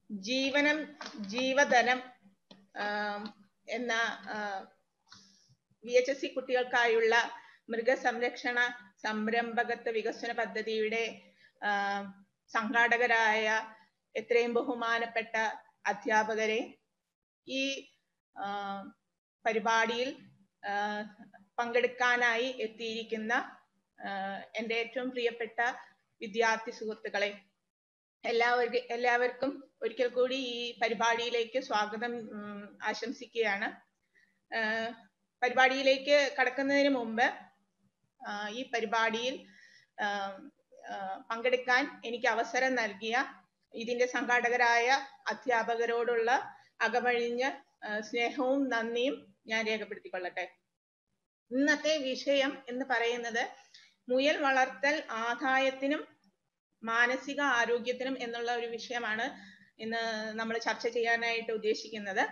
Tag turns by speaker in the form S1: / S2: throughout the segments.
S1: ജീവനം ജീവധനം എന്ന V H S C കുട്ടികൾക്കായുള്ള മൃഗസംരക്ഷണ സംരംഭകത്വ വികസന പദ്ധതിയുടെ സംഘാടകരായ എത്രയും ബഹുമാനപ്പെട്ട അധ്യാപകരെ ഈ പരിപാടിയിൽ പങ്കെടുക്കാനായി എത്തിയിരിക്കുന്ന എൻ്റെ ഏറ്റവും പ്രിയപ്പെട്ട വിദ്യാർത്ഥി സുഹൃത്തുക്കളെ എല്ലാവർക്കും എല്ലാവർക്കും ഒരിക്കൽ കൂടി ഈ പരിപാടിയിലേക്ക് സ്വാഗതം ആശംസിക്കുകയാണ് പരിപാടിയിലേക്ക് കടക്കുന്നതിന് മുമ്പ് ഈ പരിപാടിയിൽ പങ്കെടുക്കാൻ എനിക്ക് അവസരം നൽകിയ ഇതിന്റെ സംഘാടകരായ അധ്യാപകരോടുള്ള അകമഴിഞ്ഞ സ്നേഹവും നന്ദിയും ഞാൻ രേഖപ്പെടുത്തിക്കൊള്ളട്ടെ ഇന്നത്തെ വിഷയം എന്ന് പറയുന്നത് മുയൽ വളർത്തൽ ആദായത്തിനും മാനസിക ആരോഗ്യത്തിനും എന്നുള്ള ഒരു വിഷയമാണ് ഇന്ന് നമ്മൾ ചർച്ച ചെയ്യാനായിട്ട് ഉദ്ദേശിക്കുന്നത്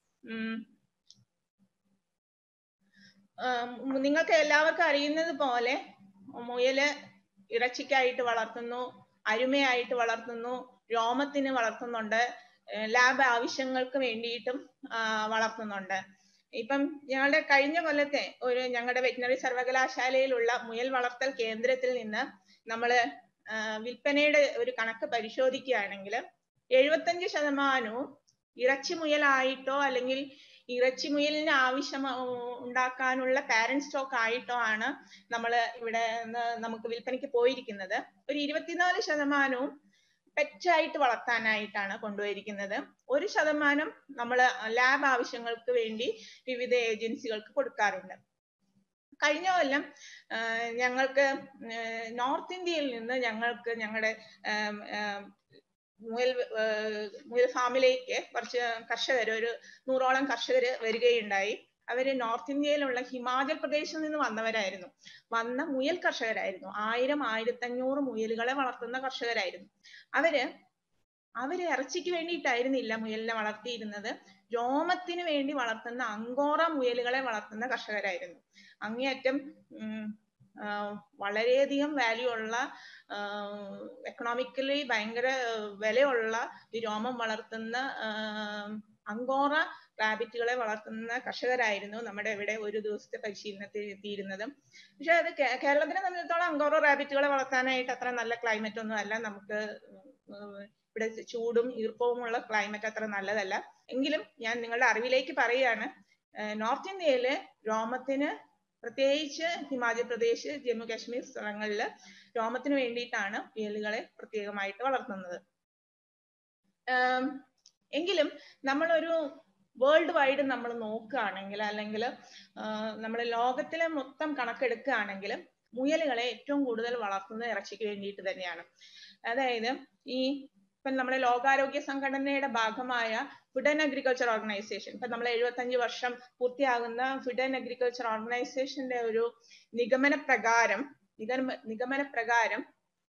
S1: നിങ്ങൾക്ക് എല്ലാവർക്കും അറിയുന്നത് പോലെ മുയല് ഇറച്ചിക്കായിട്ട് വളർത്തുന്നു അരുമയായിട്ട് വളർത്തുന്നു രോമത്തിന് വളർത്തുന്നുണ്ട് ലാബ് ആവശ്യങ്ങൾക്ക് വേണ്ടിയിട്ടും വളർത്തുന്നുണ്ട് ഇപ്പം ഞങ്ങളുടെ കഴിഞ്ഞ കൊല്ലത്തെ ഒരു ഞങ്ങളുടെ വെറ്റിനറി സർവകലാശാലയിലുള്ള മുയൽ വളർത്തൽ കേന്ദ്രത്തിൽ നിന്ന് നമ്മൾ വിൽപ്പനയുടെ ഒരു കണക്ക് പരിശോധിക്കുകയാണെങ്കിൽ എഴുപത്തഞ്ച് ശതമാനവും ഇറച്ചി മുയലായിട്ടോ അല്ലെങ്കിൽ ഇറച്ചി മുയലിന് ആവശ്യം ഉണ്ടാക്കാനുള്ള പാരന്റ് സ്റ്റോക്ക് ആയിട്ടോ ആണ് നമ്മൾ ഇവിടെ നമുക്ക് വിൽപ്പനയ്ക്ക് പോയിരിക്കുന്നത് ഒരു ഇരുപത്തിനാല് ശതമാനവും പെറ്റായിട്ട് വളർത്താനായിട്ടാണ് കൊണ്ടുപോയിരിക്കുന്നത് ഒരു ശതമാനം നമ്മൾ ലാബ് ആവശ്യങ്ങൾക്ക് വേണ്ടി വിവിധ ഏജൻസികൾക്ക് കൊടുക്കാറുണ്ട് കഴിഞ്ഞ കൊല്ലം ഞങ്ങൾക്ക് നോർത്ത് ഇന്ത്യയിൽ നിന്ന് ഞങ്ങൾക്ക് ഞങ്ങളുടെ മുയൽ മുയൽ ഫാമിലേക്ക് കുറച്ച് കർഷകർ ഒരു നൂറോളം കർഷകർ വരികയുണ്ടായി അവര് നോർത്ത് ഇന്ത്യയിലുള്ള ഹിമാചൽ പ്രദേശിൽ നിന്ന് വന്നവരായിരുന്നു വന്ന മുയൽ കർഷകരായിരുന്നു ആയിരം ആയിരത്തഞ്ഞൂറ് മുയലുകളെ വളർത്തുന്ന കർഷകരായിരുന്നു അവര് അവര് ഇറച്ചിക്ക് വേണ്ടിയിട്ടായിരുന്നില്ല മുയലിനെ വളർത്തിയിരുന്നത് രോമത്തിന് വേണ്ടി വളർത്തുന്ന അങ്കോറ മുയലുകളെ വളർത്തുന്ന കർഷകരായിരുന്നു അങ്ങേയറ്റം വളരെയധികം വാല്യൂ ഉള്ള എക്കണോമിക്കലി ഭയങ്കര വിലയുള്ള ഈ രോമം വളർത്തുന്ന അങ്കോറ റാബിറ്റുകളെ വളർത്തുന്ന കർഷകരായിരുന്നു നമ്മുടെ ഇവിടെ ഒരു ദിവസത്തെ പരിശീലനത്തിൽ എത്തിയിരുന്നത് പക്ഷെ അത് കേരളത്തിനെ സംബന്ധിച്ചിടത്തോളം അങ്കോറ റാബിറ്റുകളെ വളർത്താനായിട്ട് അത്ര നല്ല ക്ലൈമറ്റ് ഒന്നും അല്ല നമുക്ക് ഇവിടെ ചൂടും ഈർപ്പവുമുള്ള ക്ലൈമറ്റ് അത്ര നല്ലതല്ല എങ്കിലും ഞാൻ നിങ്ങളുടെ അറിവിലേക്ക് പറയുകയാണ് നോർത്ത് ഇന്ത്യയില് രോമത്തിന് പ്രത്യേകിച്ച് ഹിമാചൽ പ്രദേശ് ജമ്മു കാശ്മീർ സ്ഥലങ്ങളിൽ രോമത്തിന് വേണ്ടിയിട്ടാണ് മുയലുകളെ പ്രത്യേകമായിട്ട് വളർത്തുന്നത് എങ്കിലും നമ്മളൊരു വേൾഡ് വൈഡ് നമ്മൾ നോക്കുകയാണെങ്കിൽ അല്ലെങ്കിൽ നമ്മൾ ലോകത്തിലെ മൊത്തം കണക്കെടുക്കുകയാണെങ്കിൽ മുയലുകളെ ഏറ്റവും കൂടുതൽ വളർത്തുന്നത് ഇറച്ചിക്ക് വേണ്ടിയിട്ട് തന്നെയാണ് അതായത് ഈ ഇപ്പം നമ്മുടെ ലോകാരോഗ്യ സംഘടനയുടെ ഭാഗമായ ഫുഡ് ആൻഡ് അഗ്രികൾച്ചർ ഓർഗനൈസേഷൻ ഇപ്പൊ നമ്മൾ എഴുപത്തഞ്ച് വർഷം പൂർത്തിയാകുന്ന ഫുഡ് ആൻഡ് അഗ്രികൾച്ചർ ഓർഗനൈസേഷന്റെ ഒരു നിഗമന പ്രകാരം നിഗമ നിഗമന പ്രകാരം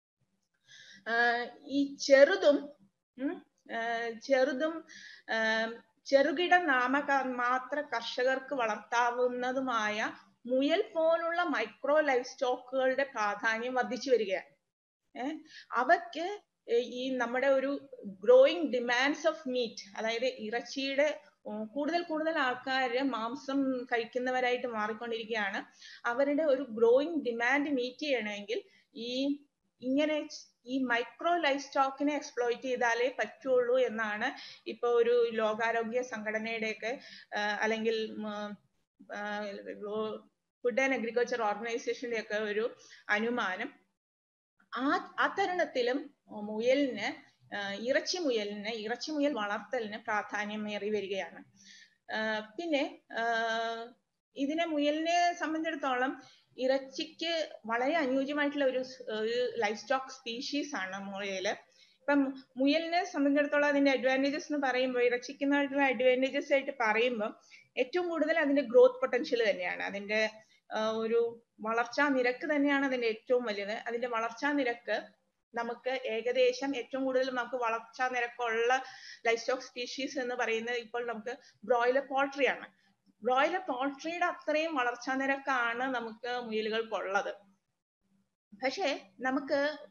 S1: ഈ ചെറുതും ചെറുതും ചെറുകിട നാമക മാത്ര കർഷകർക്ക് വളർത്താവുന്നതുമായ മുയൽ പോലുള്ള മൈക്രോ ലൈഫ് സ്റ്റോക്കുകളുടെ പ്രാധാന്യം വർദ്ധിച്ചു വരികയാണ് ഏഹ് അവയ്ക്ക് ഈ നമ്മുടെ ഒരു ഗ്രോയിങ് ഡിമാൻഡ്സ് ഓഫ് മീറ്റ് അതായത് ഇറച്ചിയുടെ കൂടുതൽ കൂടുതൽ ആൾക്കാർ മാംസം കഴിക്കുന്നവരായിട്ട് മാറിക്കൊണ്ടിരിക്കുകയാണ് അവരുടെ ഒരു ഗ്രോയിങ് ഡിമാൻഡ് മീറ്റ് ചെയ്യണമെങ്കിൽ ഈ ഇങ്ങനെ ഈ മൈക്രോ ലൈഫ് സ്റ്റോക്കിനെ എക്സ്പ്ലോയിറ്റ് ചെയ്താലേ പറ്റുള്ളൂ എന്നാണ് ഇപ്പൊ ഒരു ലോകാരോഗ്യ സംഘടനയുടെയൊക്കെ അല്ലെങ്കിൽ ഫുഡ് ആൻഡ് അഗ്രികൾച്ചർ ഓർഗനൈസേഷന്റെ ഒക്കെ ഒരു അനുമാനം ആ ആ തരുണത്തിലും മുയലിന് ഇറച്ചി മുയലിന് ഇറച്ചി മുയൽ വളർത്തലിന് പ്രാധാന്യമേറി വരികയാണ് പിന്നെ ഇതിനെ മുയലിനെ സംബന്ധിച്ചിടത്തോളം ഇറച്ചിക്ക് വളരെ അനുയോജ്യമായിട്ടുള്ള ഒരു ഒരു ലൈഫ് സ്റ്റോക്ക് സ്പീഷീസ് ആണ് മുയല് ഇപ്പം മുയലിനെ സംബന്ധിച്ചിടത്തോളം അതിന്റെ അഡ്വാൻറ്റേജസ് എന്ന് പറയുമ്പോൾ ഇറച്ചിക്കുന്നായിട്ടുള്ള അഡ്വാൻറ്റേജസ് ആയിട്ട് പറയുമ്പോൾ ഏറ്റവും കൂടുതൽ അതിന്റെ ഗ്രോത്ത് പൊട്ടൻഷ്യൽ തന്നെയാണ് അതിന്റെ ഒരു വളർച്ചാ നിരക്ക് തന്നെയാണ് അതിന്റെ ഏറ്റവും വലുത് അതിന്റെ വളർച്ചാ നിരക്ക് നമുക്ക് ഏകദേശം ഏറ്റവും കൂടുതൽ നമുക്ക് വളർച്ചാ നിരക്കുള്ള ലൈഫ് സ്റ്റോക്ക് സ്പീഷീസ് എന്ന് പറയുന്നത് ഇപ്പോൾ നമുക്ക് ബ്രോയിലർ പോൾട്രി ആണ് ബ്രോയിലർ പോൾട്രിയുടെ അത്രയും വളർച്ചാ നിരക്കാണ് നമുക്ക് മുയലുകൾക്കുള്ളത് പക്ഷേ നമുക്ക്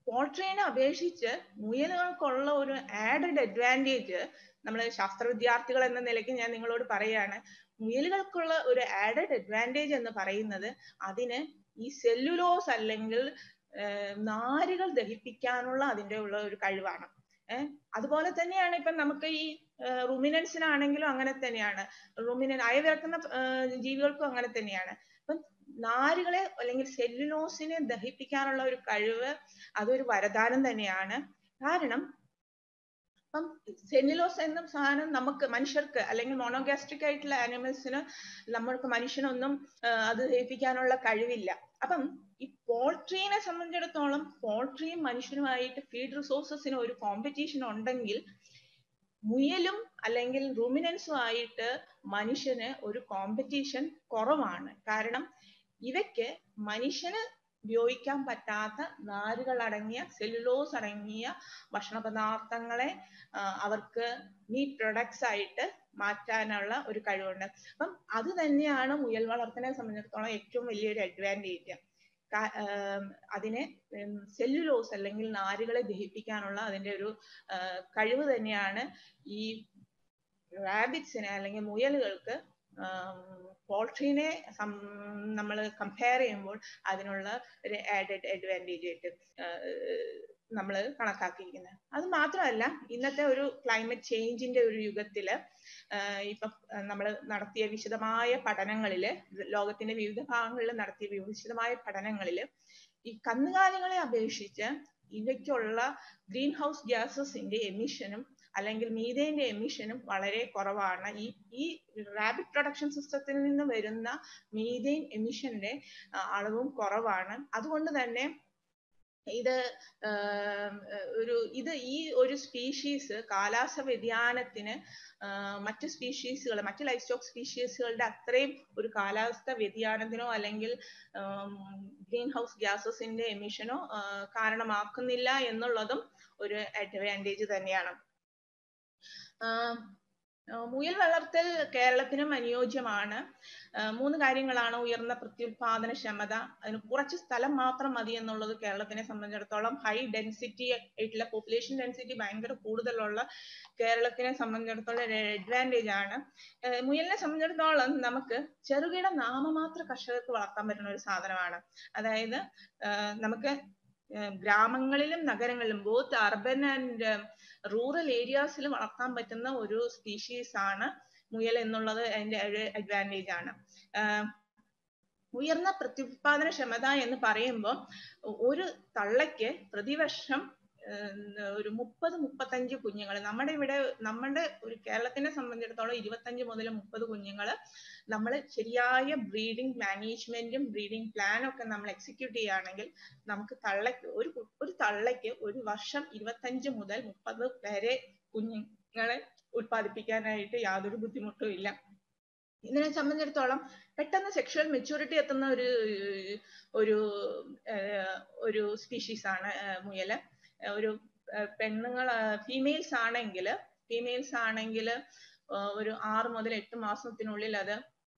S1: പോൾട്രീനെ അപേക്ഷിച്ച് മുയലുകൾക്കുള്ള ഒരു ആഡഡ് അഡ്വാൻറ്റേജ് നമ്മൾ ശാസ്ത്ര വിദ്യാർത്ഥികൾ എന്ന നിലയ്ക്ക് ഞാൻ നിങ്ങളോട് പറയാണ് മുയലുകൾക്കുള്ള ഒരു ആഡഡ് അഡ്വാൻറ്റേജ് എന്ന് പറയുന്നത് അതിന് ഈ സെല്ലുലോസ് അല്ലെങ്കിൽ നാരുകൾ ദഹിപ്പിക്കാനുള്ള അതിന്റെ ഉള്ള ഒരു കഴിവാണ് ഏഹ് അതുപോലെ തന്നെയാണ് ഇപ്പം നമുക്ക് ഈ റുമിനൻസിനാണെങ്കിലും അങ്ങനെ തന്നെയാണ് റുമിനൻ അയവിറക്കുന്ന ജീവികൾക്കും അങ്ങനെ തന്നെയാണ് അപ്പം നാരുകളെ അല്ലെങ്കിൽ സെല്ലുലോസിനെ ദഹിപ്പിക്കാനുള്ള ഒരു കഴിവ് അതൊരു വരദാനം തന്നെയാണ് കാരണം അപ്പം സെല്ലുലോസ് എന്ന സാധനം നമുക്ക് മനുഷ്യർക്ക് അല്ലെങ്കിൽ മോണോഗാസ്ട്രിക് ആയിട്ടുള്ള ആനിമൽസിന് നമ്മൾക്ക് മനുഷ്യനൊന്നും അത് ദഹിപ്പിക്കാനുള്ള കഴിവില്ല അപ്പം ഈ പോൾട്രീനെ സംബന്ധിച്ചിടത്തോളം പോൾട്രിയും മനുഷ്യനുമായിട്ട് ഫീഡ് റിസോഴ്സസിന് ഒരു കോമ്പറ്റീഷൻ ഉണ്ടെങ്കിൽ മുയലും അല്ലെങ്കിൽ റുമിനൻസും ആയിട്ട് മനുഷ്യന് ഒരു കോമ്പറ്റീഷൻ കുറവാണ് കാരണം ഇവയ്ക്ക് മനുഷ്യന് ഉപയോഗിക്കാൻ പറ്റാത്ത നാരുകൾ അടങ്ങിയ സെല്ലുലോസ് അടങ്ങിയ ഭക്ഷണ പദാർത്ഥങ്ങളെ അവർക്ക് മീറ്റ് പ്രൊഡക്ട്സ് ആയിട്ട് മാറ്റാനുള്ള ഒരു കഴിവുണ്ട് അപ്പം അത് തന്നെയാണ് മുയൽ വളർത്തലിനെ സംബന്ധിച്ചിടത്തോളം ഏറ്റവും വലിയൊരു അഡ്വാൻറ്റേജ് അതിനെ സെല്ലുലോസ് അല്ലെങ്കിൽ നാരുകളെ ദഹിപ്പിക്കാനുള്ള അതിന്റെ ഒരു കഴിവ് തന്നെയാണ് ഈ റാബിറ്റ്സിനെ അല്ലെങ്കിൽ മുയലുകൾക്ക് പോൾട്രീനെ നമ്മൾ കമ്പയർ ചെയ്യുമ്പോൾ അതിനുള്ള ഒരു ആഡഡ് അഡ്വാൻറ്റേജ് ആയിട്ട് നമ്മൾ കണക്കാക്കിയിരിക്കുന്നത് അത് മാത്രമല്ല ഇന്നത്തെ ഒരു ക്ലൈമറ്റ് ചേഞ്ചിന്റെ ഒരു യുഗത്തില് ഇപ്പൊ നമ്മൾ നടത്തിയ വിശദമായ പഠനങ്ങളില് ലോകത്തിന്റെ വിവിധ ഭാഗങ്ങളിൽ നടത്തിയ വിശദമായ പഠനങ്ങളില് ഈ കന്നുകാലികളെ അപേക്ഷിച്ച് ഇവയ്ക്കുള്ള ഗ്രീൻ ഹൗസ് ഗ്യാസസിന്റെ എമിഷനും അല്ലെങ്കിൽ മീതേന്റെ എമിഷനും വളരെ കുറവാണ് ഈ ഈ റാബിറ്റ് പ്രൊഡക്ഷൻ സിസ്റ്റത്തിൽ നിന്ന് വരുന്ന മീതേൻ എമിഷന്റെ അളവും കുറവാണ് അതുകൊണ്ട് തന്നെ ഇത് ഒരു ഇത് ഈ ഒരു സ്പീഷീസ് കാലാവസ്ഥ വ്യതിയാനത്തിന് മറ്റു സ്പീഷീസുകൾ മറ്റു ലൈഫ് സ്റ്റോക്ക് സ്പീഷീസുകളുടെ അത്രയും ഒരു കാലാവസ്ഥ വ്യതിയാനത്തിനോ അല്ലെങ്കിൽ ഗ്രീൻ ഹൗസ് ഗ്യാസസിന്റെ എമിഷനോ കാരണമാക്കുന്നില്ല എന്നുള്ളതും ഒരു അഡ്വാൻറ്റേജ് തന്നെയാണ് മുയൽ വളർത്തൽ കേരളത്തിനും അനുയോജ്യമാണ് മൂന്ന് കാര്യങ്ങളാണ് ഉയർന്ന പ്രത്യുൽപാദന ക്ഷമത അതിന് കുറച്ച് സ്ഥലം മാത്രം മതി എന്നുള്ളത് കേരളത്തിനെ സംബന്ധിച്ചിടത്തോളം ഹൈ ഡെൻസിറ്റി ആയിട്ടുള്ള പോപ്പുലേഷൻ ഡെൻസിറ്റി ഭയങ്കര കൂടുതലുള്ള കേരളത്തിനെ സംബന്ധിച്ചിടത്തോളം ഒരു അഡ്വാൻറ്റേജ് ആണ് മുയലിനെ സംബന്ധിച്ചിടത്തോളം നമുക്ക് ചെറുകിട നാമമാത്ര കർഷകർക്ക് വളർത്താൻ പറ്റുന്ന ഒരു സാധനമാണ് അതായത് നമുക്ക് ഗ്രാമങ്ങളിലും നഗരങ്ങളിലും ബോത്ത് അർബൻ ആൻഡ് റൂറൽ ഏരിയാസിൽ വളർത്താൻ പറ്റുന്ന ഒരു സ്പീഷീസ് ആണ് മുയൽ എന്നുള്ളത് അതിന്റെ ഒരു അഡ്വാൻറ്റേജ് ആണ് ഉയർന്ന പ്രത്യുത്പാദന ക്ഷമത എന്ന് പറയുമ്പോൾ ഒരു തള്ളയ്ക്ക് പ്രതിവർഷം ഒരു മുപ്പത് മുപ്പത്തഞ്ച് കുഞ്ഞുങ്ങൾ നമ്മുടെ ഇവിടെ നമ്മുടെ ഒരു കേരളത്തിനെ സംബന്ധിച്ചിടത്തോളം ഇരുപത്തഞ്ച് മുതൽ മുപ്പത് കുഞ്ഞുങ്ങൾ നമ്മൾ ശരിയായ ബ്രീഡിംഗ് മാനേജ്മെന്റും ബ്രീഡിംഗ് പ്ലാനും ഒക്കെ നമ്മൾ എക്സിക്യൂട്ട് ചെയ്യുകയാണെങ്കിൽ നമുക്ക് തള്ളയ്ക്ക് ഒരു ഒരു തള്ളയ്ക്ക് ഒരു വർഷം ഇരുപത്തഞ്ച് മുതൽ മുപ്പത് വരെ കുഞ്ഞുങ്ങളെ ഉത്പാദിപ്പിക്കാനായിട്ട് യാതൊരു ബുദ്ധിമുട്ടും ഇല്ല ഇതിനെ സംബന്ധിച്ചിടത്തോളം പെട്ടെന്ന് സെക്ഷുവൽ മെച്യൂരിറ്റി എത്തുന്ന ഒരു ഒരു ഒരു സ്പീഷീസ് ആണ് മുയല് ഒരു പെണ്ണുങ്ങൾ ഫീമെയിൽസ് ആണെങ്കിൽ ഫീമെയിൽസ് ആണെങ്കിൽ ഒരു ആറ് മുതൽ എട്ട് മാസത്തിനുള്ളിൽ അത്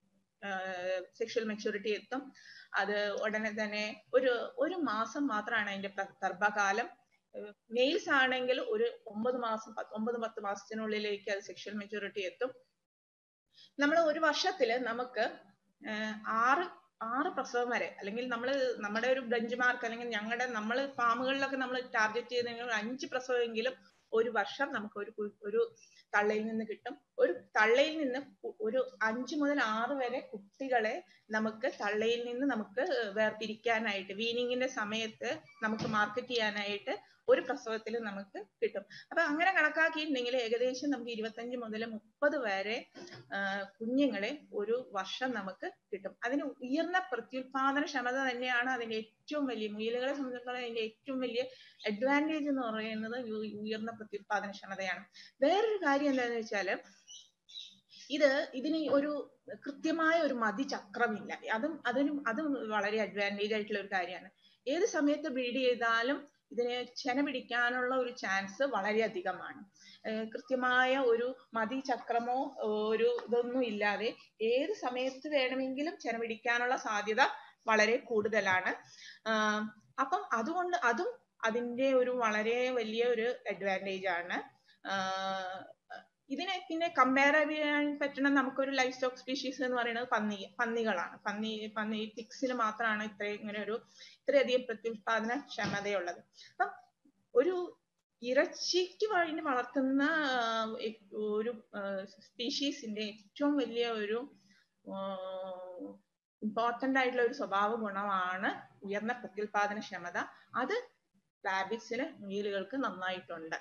S1: സെക്ഷൽ മെച്യൂരിറ്റി എത്തും അത് ഉടനെ തന്നെ ഒരു ഒരു മാസം മാത്രമാണ് അതിന്റെ ഗർഭകാലം മെയിൽസ് ആണെങ്കിൽ ഒരു ഒമ്പത് മാസം ഒമ്പത് പത്ത് മാസത്തിനുള്ളിലേക്ക് അത് സെക്ഷൽ മെച്യൂരിറ്റി എത്തും നമ്മൾ ഒരു വർഷത്തില് നമുക്ക് ആറ് ആറ് പ്രസവം വരെ അല്ലെങ്കിൽ നമ്മൾ നമ്മുടെ ഒരു ബെഞ്ച് മാർക്ക് അല്ലെങ്കിൽ ഞങ്ങളുടെ നമ്മൾ ഫാമുകളിലൊക്കെ നമ്മൾ ടാർഗറ്റ് ചെയ്തെങ്കിൽ അഞ്ച് പ്രസവമെങ്കിലും ഒരു വർഷം നമുക്ക് ഒരു ഒരു തള്ളയിൽ നിന്ന് കിട്ടും ഒരു തള്ളയിൽ നിന്ന് ഒരു അഞ്ച് മുതൽ ആറ് വരെ കുട്ടികളെ നമുക്ക് തള്ളയിൽ നിന്ന് നമുക്ക് വേർതിരിക്കാനായിട്ട് വീനിങ്ങിന്റെ സമയത്ത് നമുക്ക് മാർക്കറ്റ് ചെയ്യാനായിട്ട് ഒരു പ്രസവത്തിൽ നമുക്ക് കിട്ടും അപ്പൊ അങ്ങനെ കണക്കാക്കിയിട്ടുണ്ടെങ്കിൽ ഏകദേശം നമുക്ക് ഇരുപത്തഞ്ച് മുതൽ മുപ്പത് വരെ കുഞ്ഞുങ്ങളെ ഒരു വർഷം നമുക്ക് കിട്ടും അതിന് ഉയർന്ന പ്രത്യുൽപാദന ക്ഷമത തന്നെയാണ് അതിന്റെ ഏറ്റവും വലിയ മുയലുകളെ സംബന്ധിച്ചിടത്തോളം അതിന്റെ ഏറ്റവും വലിയ അഡ്വാൻറ്റേജ് എന്ന് പറയുന്നത് ഉയർന്ന പ്രത്യുൽപാദന ക്ഷമതയാണ് വേറൊരു കാര്യം എന്താണെന്ന് വെച്ചാല് ഇത് ഇതിന് ഒരു കൃത്യമായ ഒരു മതിചക്രമില്ല അതും അതിനും അതും വളരെ അഡ്വാൻറ്റേജ് ആയിട്ടുള്ള ഒരു കാര്യമാണ് ഏത് സമയത്ത് ബ്രീഡ് ചെയ്താലും ഇതിനെ ചെന പിടിക്കാനുള്ള ഒരു ചാൻസ് വളരെ അധികമാണ് കൃത്യമായ ഒരു മതി ചക്രമോ ഒരു ഇതൊന്നും ഇല്ലാതെ ഏത് സമയത്ത് വേണമെങ്കിലും ചെന പിടിക്കാനുള്ള സാധ്യത വളരെ കൂടുതലാണ് അപ്പം അതുകൊണ്ട് അതും അതിന്റെ ഒരു വളരെ വലിയ ഒരു അഡ്വാൻറ്റേജ് ആണ് ആഹ് ഇതിനെ പിന്നെ കമ്പയർ ചെയ്യാൻ പറ്റുന്ന നമുക്കൊരു ലൈഫ് സ്റ്റോക്ക് സ്പീഷീസ് എന്ന് പറയുന്നത് പന്നി പന്നികളാണ് പന്നി പന്നി ടിക്സിൽ മാത്രമാണ് ഇത്രയും ഇങ്ങനെ ഒരു ഇത്രയധികം പ്രത്യുൽപാദന ക്ഷമതയുള്ളത് അപ്പം ഒരു ഇറച്ചിക്ക് വേണ്ടി വളർത്തുന്ന ആഹ് എ- ഒരു സ്പീഷീസിന്റെ ഏറ്റവും വലിയ ഒരു ഇമ്പോർട്ടന്റ് ആയിട്ടുള്ള ഒരു സ്വഭാവ ഗുണമാണ് ഉയർന്ന പ്രത്യുൽപാദന ക്ഷമത അത് റാബിറ്റ്സിന് മുയലുകൾക്ക് നന്നായിട്ടുണ്ട്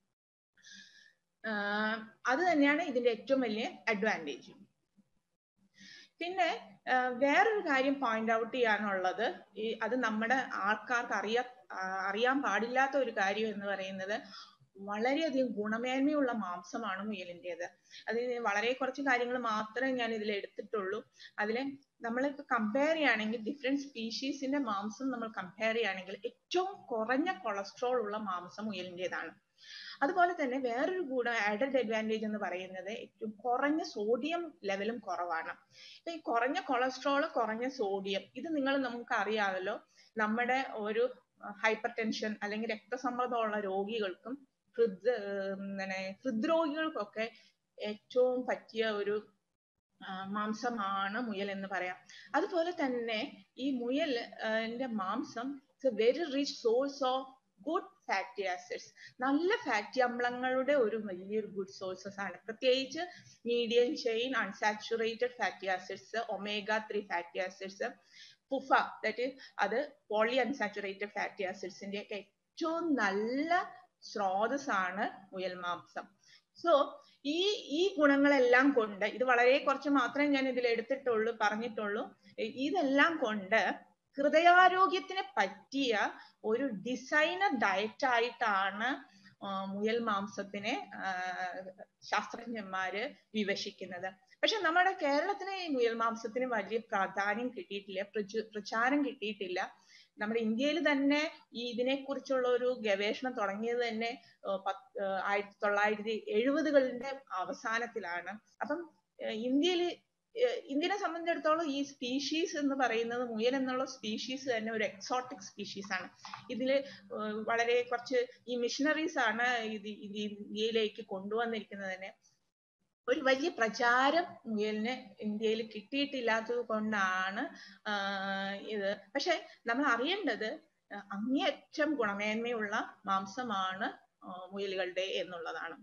S1: ആഹ് അത് തന്നെയാണ് ഇതിന്റെ ഏറ്റവും വലിയ അഡ്വാൻറ്റേജ് പിന്നെ ആഹ് വേറൊരു കാര്യം പോയിന്റ് ഔട്ട് ചെയ്യാനുള്ളത് ഈ അത് നമ്മുടെ ആൾക്കാർക്ക് അറിയാ ആഹ് അറിയാൻ പാടില്ലാത്ത ഒരു കാര്യം എന്ന് പറയുന്നത് വളരെയധികം ഗുണമേന്മയുള്ള മാംസമാണ് മുയലിൻ്റെത് അത് വളരെ കുറച്ച് കാര്യങ്ങൾ മാത്രമേ ഞാൻ ഇതിൽ എടുത്തിട്ടുള്ളൂ അതിലെ നമ്മളിപ്പോ കമ്പയർ ചെയ്യുകയാണെങ്കിൽ ഡിഫറെന്റ് സ്പീഷീസിന്റെ മാംസം നമ്മൾ കമ്പയർ ചെയ്യുകയാണെങ്കിൽ ഏറ്റവും കുറഞ്ഞ കൊളസ്ട്രോൾ ഉള്ള മാംസം മുയലിൻ്റെതാണ് അതുപോലെ തന്നെ വേറൊരു കൂടെ ആഡഡ് അഡ്വാൻറ്റേജ് എന്ന് പറയുന്നത് ഏറ്റവും കുറഞ്ഞ സോഡിയം ലെവലും കുറവാണ് ഇപ്പൊ ഈ കുറഞ്ഞ കൊളസ്ട്രോൾ കുറഞ്ഞ സോഡിയം ഇത് നിങ്ങൾ നമുക്ക് അറിയാമല്ലോ നമ്മുടെ ഒരു ഹൈപ്പർ ടെൻഷൻ അല്ലെങ്കിൽ രക്തസമ്മർദ്ദമുള്ള രോഗികൾക്കും ഹൃദ് പിന്നെ ഹൃദ്രോഗികൾക്കൊക്കെ ഏറ്റവും പറ്റിയ ഒരു ആ, മാംസമാണ് മുയൽ എന്ന് പറയാം അതുപോലെ തന്നെ ഈ മുയൽ ന്റെ മാംസം very rich source of good fatty acids നല്ല ഫാറ്റി അമ്ലങ്ങളുടെ ഒരു വലിയൊരു ഗുഡ് സോഴ്സസ് ആണ് പ്രത്യേകിച്ച് medium chain unsaturated fatty acids omega three fatty acids PUFA that അത് പോളി അൺസാച്ചുറേറ്റഡ് ഫാറ്റി ആസിഡ്സിന്റെ ഒക്കെ ഏറ്റവും നല്ല സ്രോതസ്സാണ് മുയൽ മാംസം സോ ഈ ഈ ഗുണങ്ങളെല്ലാം കൊണ്ട് ഇത് വളരെ കുറച്ച് മാത്രമേ ഞാൻ ഇതിൽ എടുത്തിട്ടുള്ളൂ പറഞ്ഞിട്ടുള്ളൂ ഇ- ഇതെല്ലാം കൊണ്ട് ഹൃദയാരോഗ്യത്തിന് പറ്റിയ ഒരു ഡിസൈനർ ഡയറ്റ് ആയിട്ടാണ് ആ, മുയൽ മാംസത്തിനെ ആ, ശാസ്ത്രജ്ഞന്മാര് വിവക്ഷിക്കുന്നത് പക്ഷെ നമ്മുടെ കേരളത്തിന് ഈ മുയൽ മാംസത്തിന് വലിയ പ്രാധാന്യം കിട്ടിയിട്ടില്ല പ്രചു പ്രചാരം കിട്ടിയിട്ടില്ല നമ്മുടെ ഇന്ത്യയിൽ തന്നെ ഈ ഇതിനെക്കുറിച്ചുള്ള ഒരു ഗവേഷണം തുടങ്ങിയത് തന്നെ ഏർ പത്ത് ഏർ ആയിരത്തി തൊള്ളായിരത്തി എഴുപതുകളുടെ അവസാനത്തിലാണ് അപ്പം ഇന്ത്യയിൽ ഇന്ത്യനെ സംബന്ധിച്ചിടത്തോളം ഈ സ്പീഷീസ് എന്ന് പറയുന്നത് മുയൽ എന്നുള്ള സ്പീഷീസ് തന്നെ ഒരു എക്സോട്ടിക് സ്പീഷീസ് ആണ് ഇതില് ഏർ വളരെ കുറച്ച് ഈ മിഷനറീസ് ആണ് ഇത് ഇത് ഇന്ത്യയിലേക്ക് കൊണ്ടുവന്നിരിക്കുന്നത് തന്നെ ഒരു വലിയ പ്രചാരം മുയലിന് ഇന്ത്യയിൽ കിട്ടിയിട്ടില്ലാത്തത് കൊണ്ടാണ് ആഹ് ഇത് പക്ഷെ നമ്മൾ അറിയേണ്ടത് അഹ് അങ്ങേയറ്റം ഗുണമേന്മയുള്ള മാംസമാണ് ആഹ് മുയലുകളുടെ എന്നുള്ളതാണ്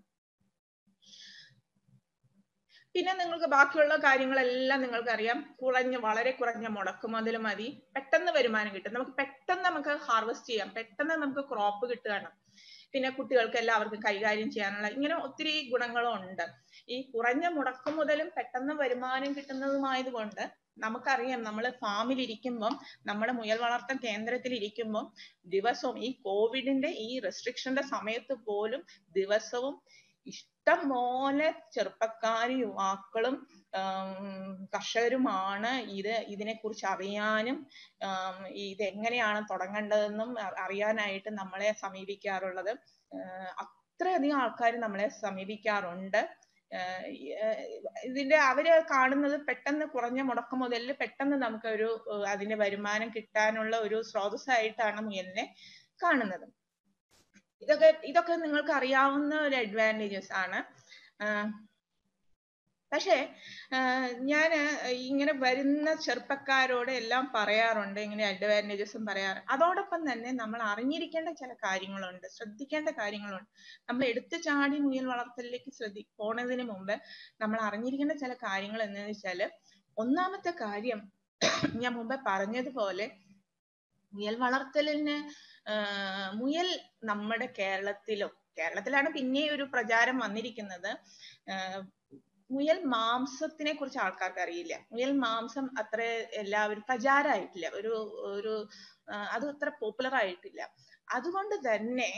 S1: പിന്നെ നിങ്ങൾക്ക് ബാക്കിയുള്ള കാര്യങ്ങളെല്ലാം നിങ്ങൾക്ക് അറിയാം കുറഞ്ഞ വളരെ കുറഞ്ഞ മുടക്കുമുതൽ മതി പെട്ടെന്ന് വരുമാനം കിട്ടും നമുക്ക് പെട്ടെന്ന് നമുക്ക് ഹാർവെസ്റ്റ് ചെയ്യാം പെട്ടെന്ന് നമുക്ക് ക്രോപ്പ് കിട്ടുകയാണ് പിന്നെ കുട്ടികൾക്ക് എല്ലാവർക്കും കൈകാര്യം ചെയ്യാനുള്ള ഇങ്ങനെ ഒത്തിരി ഗുണങ്ങളും ഉണ്ട് ഈ കുറഞ്ഞ മുടക്കുമുതലും പെട്ടെന്ന് വരുമാനം കിട്ടുന്നതുമായത് കൊണ്ട് നമുക്കറിയാം നമ്മൾ ഫാമിൽ ഇരിക്കുമ്പം നമ്മുടെ മുയൽ വളർത്തൽ കേന്ദ്രത്തിൽ ഇരിക്കുമ്പം ദിവസവും ഈ കോവിഡിന്റെ ഈ റെസ്ട്രിക്ഷന്റെ സമയത്ത് പോലും ദിവസവും ഇഷ്ടം പോലെ ചെറുപ്പക്കാരും യുവാക്കളും ആം, കർഷകരുമാണ് ഇത് ഇതിനെക്കുറിച്ച് അറിയാനും ആം, ഇത് എങ്ങനെയാണ് തുടങ്ങേണ്ടതെന്നും അ- അറിയാനായിട്ട് നമ്മളെ സമീപിക്കാറുള്ളത് ആഹ് അത്രയധികം ആൾക്കാർ നമ്മളെ സമീപിക്കാറുണ്ട് ആഹ് ഈ, ആഹ് ഇതിന്റെ അവര് കാണുന്നത് പെട്ടെന്ന് കുറഞ്ഞ മുടക്ക് മുതലിൽ പെട്ടെന്ന് നമുക്കൊരു ആഹ് അതിന്റെ വരുമാനം കിട്ടാനുള്ള ഒരു സ്രോതസ്സായിട്ടാണ് മുയലിനെ കാണുന്നത് ഇതൊക്കെ ഇതൊക്കെ നിങ്ങൾക്ക് അറിയാവുന്ന ഒരു അഡ്വാൻറ്റേജസ് ആണ് ആഹ് പക്ഷേ ഞാൻ ഇങ്ങനെ വരുന്ന ചെറുപ്പക്കാരോട് എല്ലാം പറയാറുണ്ട് ഇങ്ങനെ അഡ്വാൻറ്റേജസും പറയാറ് അതോടൊപ്പം തന്നെ നമ്മൾ അറിഞ്ഞിരിക്കേണ്ട ചില കാര്യങ്ങളുണ്ട് ശ്രദ്ധിക്കേണ്ട കാര്യങ്ങളുണ്ട് നമ്മൾ എടുത്തു ചാടി മുയൽ വളർത്തലിലേക്ക് ശ്രദ്ധി പോണതിന് മുമ്പ് നമ്മൾ അറിഞ്ഞിരിക്കേണ്ട ചില കാര്യങ്ങൾ എന്താണെന്ന് വെച്ചാല് ഒന്നാമത്തെ കാര്യം ഞാൻ മുമ്പേ പറഞ്ഞതുപോലെ മുയൽ വളർത്തലിന് ആഹ് മുയൽ നമ്മുടെ കേരളത്തിലും കേരളത്തിലാണ് പിന്നെ ഒരു പ്രചാരം വന്നിരിക്കുന്നത് ആഹ് മുയൽ മാംസത്തിനെ കുറിച്ച് ആൾക്കാർക്ക് അറിയില്ല മുയൽ മാംസം അത്ര എല്ലാവരും പ്രചാരമായിട്ടില്ല ഒരു ഒരു ആഹ് അത് അത്ര പോപ്പുലർ ആയിട്ടില്ല അതുകൊണ്ട് തന്നെ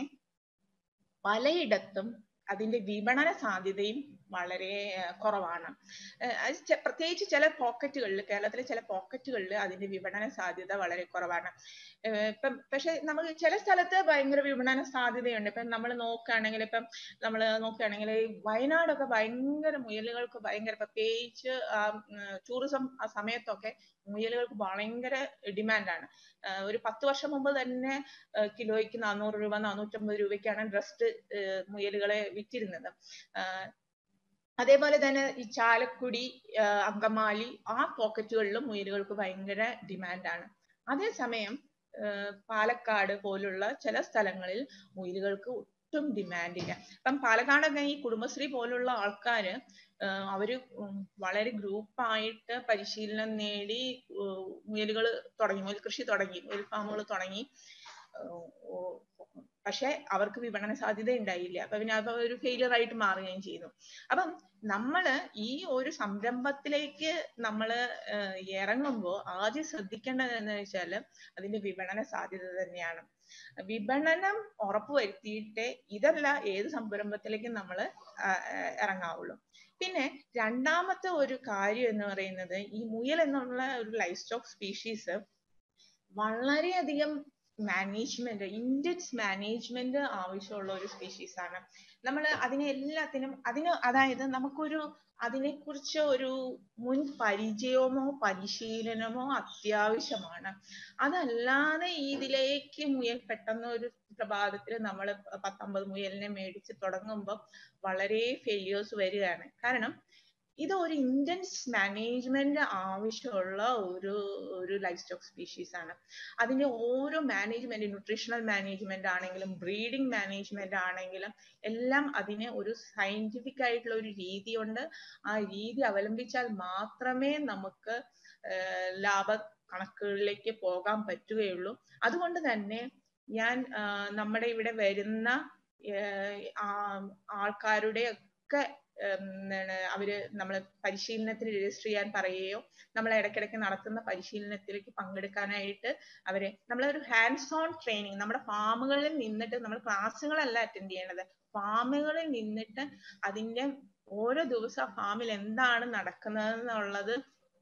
S1: പലയിടത്തും അതിന്റെ വിപണന സാധ്യതയും വളരെ ആഹ് കുറവാണ് ആഹ് അത് ചെ- പ്രത്യേകിച്ച് ചില പോക്കറ്റുകളിൽ കേരളത്തിലെ ചില പോക്കറ്റുകളിൽ അതിന്റെ വിപണന സാധ്യത വളരെ കുറവാണ് ഏർ ഇപ്പം പക്ഷെ നമുക്ക് ചില സ്ഥലത്ത് ഭയങ്കര വിപണന സാധ്യതയുണ്ട് ഇപ്പം നമ്മൾ നോക്കുകയാണെങ്കിൽ ഇപ്പം നമ്മൾ നോക്കുകയാണെങ്കിൽ ഈ വയനാടൊക്കെ ഭയങ്കര മുയലുകൾക്ക് ഭയങ്കര പ്രത്യേകിച്ച് ടൂറിസം ആ സമയത്തൊക്കെ മുയലുകൾക്ക് ഭയങ്കര ഡിമാൻഡാണ് ഒരു പത്ത് വർഷം മുമ്പ് തന്നെ കിലോയ്ക്ക് നാനൂറ് രൂപ നാനൂറ്റമ്പത് രൂപയ്ക്കാണ് ഡ്രസ്ഡ് മുയലുകളെ വിറ്റിരുന്നത് അതേപോലെ തന്നെ ഈ ചാലക്കുടി അങ്കമാലി ആ പോക്കറ്റുകളിലും മുയലുകൾക്ക് ഭയങ്കര ഡിമാൻഡാണ് അതേസമയം പാലക്കാട് പോലുള്ള ചില സ്ഥലങ്ങളിൽ മുയലുകൾക്ക് ഒട്ടും ഡിമാൻഡില്ല ഇപ്പം പാലക്കാടൊക്കെ ഈ കുടുംബശ്രീ പോലുള്ള ആൾക്കാര് അവര് വളരെ ഗ്രൂപ്പായിട്ട് പരിശീലനം നേടി മുയലുകൾ തുടങ്ങി മുയൽ കൃഷി തുടങ്ങി മുയൽ ഫാമുകൾ തുടങ്ങി പക്ഷെ അവർക്ക് വിപണന സാധ്യത ഉണ്ടായില്ല അപ്പൊ പിന്നെ അത് ഒരു ഫെയിലിയർ ആയിട്ട് മാറുകയും ചെയ്യുന്നു അപ്പം നമ്മള് ഈ ഒരു സംരംഭത്തിലേക്ക് നമ്മൾ ഇറങ്ങുമ്പോൾ ആദ്യം ശ്രദ്ധിക്കേണ്ടത് എന്ന് വെച്ചാൽ അതിന്റെ വിപണന സാധ്യത തന്നെയാണ് വിപണനം ഉറപ്പുവരുത്തിയിട്ടേ ഇതല്ല ഏത് സംരംഭത്തിലേക്കും നമ്മൾ ഇറങ്ങാവുള്ളൂ പിന്നെ രണ്ടാമത്തെ ഒരു കാര്യം എന്ന് പറയുന്നത് ഈ മുയൽ എന്നുള്ള ഒരു ലൈഫ് സ്റ്റോക്ക് സ്പീഷീസ് വളരെയധികം മാനേജ്മെന്റ് ഇന്റൻസ് മാനേജ്മെന്റ് ആവശ്യമുള്ള ഒരു സ്പീഷീസ് ആണ് നമ്മൾ അതിനെ എല്ലാത്തിനും അതിന് അതായത് നമുക്കൊരു അതിനെക്കുറിച്ച് ഒരു മുൻ പരിചയമോ പരിശീലനമോ അത്യാവശ്യമാണ് അതല്ലാതെ ഇതിലേക്ക് മുയൽ പെട്ടെന്ന് ഒരു പ്രഭാതത്തിൽ നമ്മൾ പത്തൊമ്പത് മുയലിനെ മേടിച്ച് തുടങ്ങുമ്പോൾ വളരെ ഫെയിലിയേഴ്സ് വരികയാണ് കാരണം ഇത് ഒരു ഇന്റൻസ് മാനേജ്മെന്റ് ആവശ്യമുള്ള ഒരു ഒരു ലൈഫ് സ്റ്റോക്ക് സ്പീഷീസ് ആണ് അതിന്റെ ഓരോ മാനേജ്മെന്റ് ന്യൂട്രീഷണൽ മാനേജ്മെന്റ് ആണെങ്കിലും ബ്രീഡിംഗ് മാനേജ്മെന്റ് ആണെങ്കിലും എല്ലാം അതിന് ഒരു സയന്റിഫിക് ആയിട്ടുള്ള ഒരു രീതിയുണ്ട് ആ രീതി അവലംബിച്ചാൽ മാത്രമേ നമുക്ക് ലാഭ കണക്കുകളിലേക്ക് പോകാൻ പറ്റുകയുള്ളൂ അതുകൊണ്ട് തന്നെ ഞാൻ നമ്മുടെ ഇവിടെ വരുന്ന ആൾക്കാരുടെ ഒക്കെ എന്താണ് അവര് നമ്മൾ പരിശീലനത്തിന് രജിസ്റ്റർ ചെയ്യാൻ പറയുകയോ നമ്മൾ ഇടയ്ക്കിടയ്ക്ക് നടത്തുന്ന പരിശീലനത്തിലേക്ക് പങ്കെടുക്കാനായിട്ട് അവരെ നമ്മളൊരു ഹാൻഡ്സ് ഓൺ ട്രെയിനിങ് നമ്മുടെ ഫാമുകളിൽ നിന്നിട്ട് നമ്മൾ ക്ലാസ്സുകളല്ല അറ്റൻഡ് ചെയ്യണത് ഫാമുകളിൽ നിന്നിട്ട് അതിന്റെ ഓരോ ദിവസം ഫാമിൽ എന്താണ് നടക്കുന്നത് എന്നുള്ളത്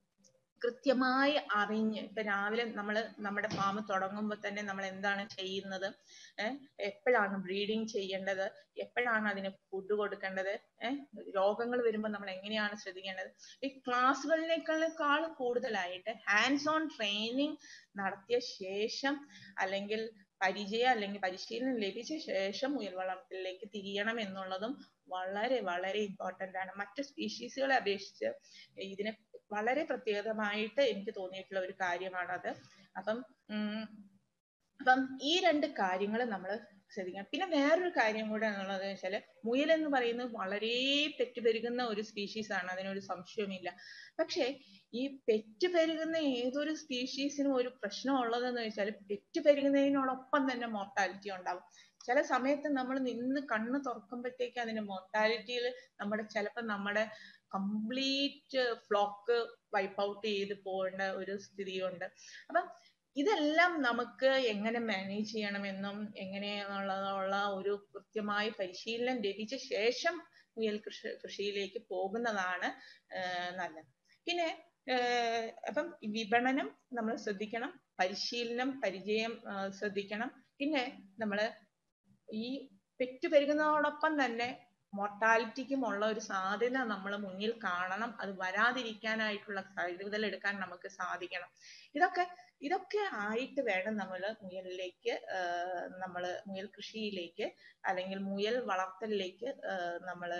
S1: കൃത്യമായി അറിഞ്ഞ് ഇപ്പൊ രാവിലെ നമ്മൾ നമ്മുടെ ഫാം തുടങ്ങുമ്പോൾ തന്നെ നമ്മൾ എന്താണ് ചെയ്യുന്നത് ഏഹ് എപ്പോഴാണ് ബ്രീഡിങ് ചെയ്യേണ്ടത് എപ്പോഴാണ് അതിന് ഫുഡ് കൊടുക്കേണ്ടത് ഏഹ് രോഗങ്ങൾ വരുമ്പോൾ നമ്മൾ എങ്ങനെയാണ് ശ്രദ്ധിക്കേണ്ടത് ഈ ക്ലാസ്സുകളിനേക്കാൾ കൂടുതലായിട്ട് ഹാൻഡ്സ് ഓൺ ട്രെയിനിങ് നടത്തിയ ശേഷം അല്ലെങ്കിൽ പരിചയം അല്ലെങ്കിൽ പരിശീലനം ലഭിച്ച ശേഷം മുയൽ വളർത്തലിലേക്ക് തിരിയണം എന്നുള്ളതും വളരെ വളരെ ഇമ്പോർട്ടന്റ് ആണ് മറ്റു സ്പീഷീസുകളെ അപേക്ഷിച്ച് ഇതിനെ വളരെ പ്രത്യേകമായിട്ട് എനിക്ക് തോന്നിയിട്ടുള്ള ഒരു കാര്യമാണത് അപ്പം ഉം അപ്പം ഈ രണ്ട് കാര്യങ്ങൾ നമ്മൾ ശ്രദ്ധിക്കണം പിന്നെ വേറൊരു കാര്യം കൂടെ എന്നുള്ളത് വെച്ചാല് മുയൽ എന്ന് പറയുന്നത് വളരെ പെറ്റുപെരുകുന്ന ഒരു സ്പീഷീസ് ആണ് അതിനൊരു സംശയവുമില്ല പക്ഷേ ഈ പെറ്റുപെരുകുന്ന ഏതൊരു സ്പീഷീസിനും ഒരു പ്രശ്നം ഉള്ളതെന്ന് വെച്ചാൽ പെറ്റുപെരുകുന്നതിനോടൊപ്പം തന്നെ മോർട്ടാലിറ്റി ഉണ്ടാവും ചില സമയത്ത് നമ്മൾ നിന്ന് കണ്ണ് തുറക്കുമ്പോഴത്തേക്ക് അതിന്റെ മോർട്ടാലിറ്റിയിൽ നമ്മുടെ ചിലപ്പോൾ നമ്മുടെ കംപ്ലീറ്റ് ഫ്ലോക്ക് വൈപ്പ് ഔട്ട് ചെയ്ത് പോകേണ്ട ഒരു സ്ഥിതിയുണ്ട് അപ്പം ഇതെല്ലാം നമുക്ക് എങ്ങനെ മാനേജ് ചെയ്യണമെന്നും എങ്ങനെയാണുള്ള ഒരു കൃത്യമായ പരിശീലനം ലഭിച്ച ശേഷം മുയൽ കൃഷി കൃഷിയിലേക്ക് പോകുന്നതാണ് നല്ലത് പിന്നെ അപ്പം വിപണനം നമ്മൾ ശ്രദ്ധിക്കണം പരിശീലനം പരിചയം ശ്രദ്ധിക്കണം പിന്നെ നമ്മൾ ഈ പെറ്റുപെരുകുന്നതോടൊപ്പം തന്നെ മോർട്ടാലിറ്റിക്കും ഉള്ള ഒരു സാധ്യത നമ്മൾ മുന്നിൽ കാണണം അത് വരാതിരിക്കാനായിട്ടുള്ള കരുതൽ എടുക്കാൻ നമുക്ക് സാധിക്കണം ഇതൊക്കെ ഇതൊക്കെ ആയിട്ട് വേണം നമ്മൾ മുയലിലേക്ക് നമ്മൾ മുയൽ കൃഷിയിലേക്ക് അല്ലെങ്കിൽ മുയൽ വളർത്തലിലേക്ക് നമ്മൾ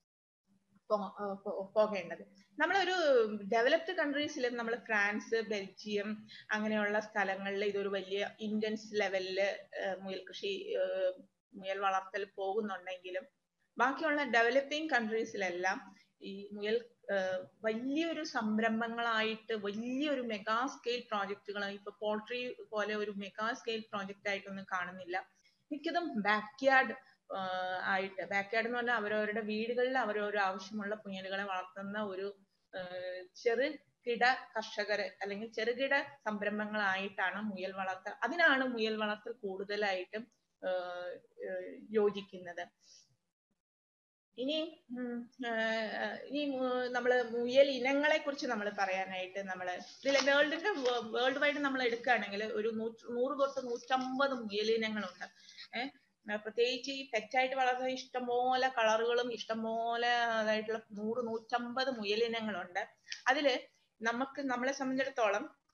S1: പോകേണ്ടത് നമ്മളൊരു ഡെവലപ്ഡ് കൺട്രീസിൽ നമ്മൾ ഫ്രാൻസ് ബെൽജിയം അങ്ങനെയുള്ള സ്ഥലങ്ങളിൽ ഇതൊരു വലിയ ഇന്റൻസ് ലെവലില് മുയൽ കൃഷി മുയൽ വളർത്തൽ പോകുന്നുണ്ടെങ്കിലും ബാക്കിയുള്ള ഡെവലപ്പിംഗ് കൺട്രീസിലെല്ലാം ഈ മുയൽ വലിയൊരു സംരംഭങ്ങളായിട്ട് വലിയൊരു മെഗാ സ്കെയിൽ പ്രോജക്റ്റുകൾ ഇപ്പൊ പോൾട്രി പോലെ ഒരു മെഗാ സ്കെയിൽ പ്രോജക്റ്റ് ആയിട്ടൊന്നും കാണുന്നില്ല മിക്കതും ബാക്ക്യാർഡ് ആയിട്ട് ബാക്ക്യാർഡ് എന്ന് പറഞ്ഞാൽ അവരവരുടെ വീടുകളിൽ അവരവരുടെ ആവശ്യമുള്ള മുയലുകളെ വളർത്തുന്ന ഒരു ചെറുകിട കർഷകര് അല്ലെങ്കിൽ ചെറുകിട സംരംഭങ്ങളായിട്ടാണ് മുയൽ വളർത്തൽ അതിനാണ് മുയൽ വളർത്തൽ കൂടുതലായിട്ടും യോജിക്കുന്നത് ഇനി ഇനി നമ്മള് മുയൽ ഇനങ്ങളെ കുറിച്ച് നമ്മൾ പറയാനായിട്ട് നമ്മൾ ഇതിലെ വേൾഡിന്റെ വേൾഡ് വൈഡ് നമ്മൾ എടുക്കുകയാണെങ്കിൽ ഒരു നൂറ് തൊട്ട് നൂറ്റമ്പത് മുയൽ ഇനങ്ങളുണ്ട് ഏഹ് പ്രത്യേകിച്ച് ഈ പെറ്റായിട്ട് വളർത്തുന്ന ഇഷ്ടംപോലെ കളറുകളും ഇഷ്ടംപോലെ അതായിട്ടുള്ള നൂറ് നൂറ്റമ്പത് മുയലിനങ്ങളുണ്ട് അതില് നമുക്ക് നമ്മളെ സംബന്ധിച്ചിടത്തോളം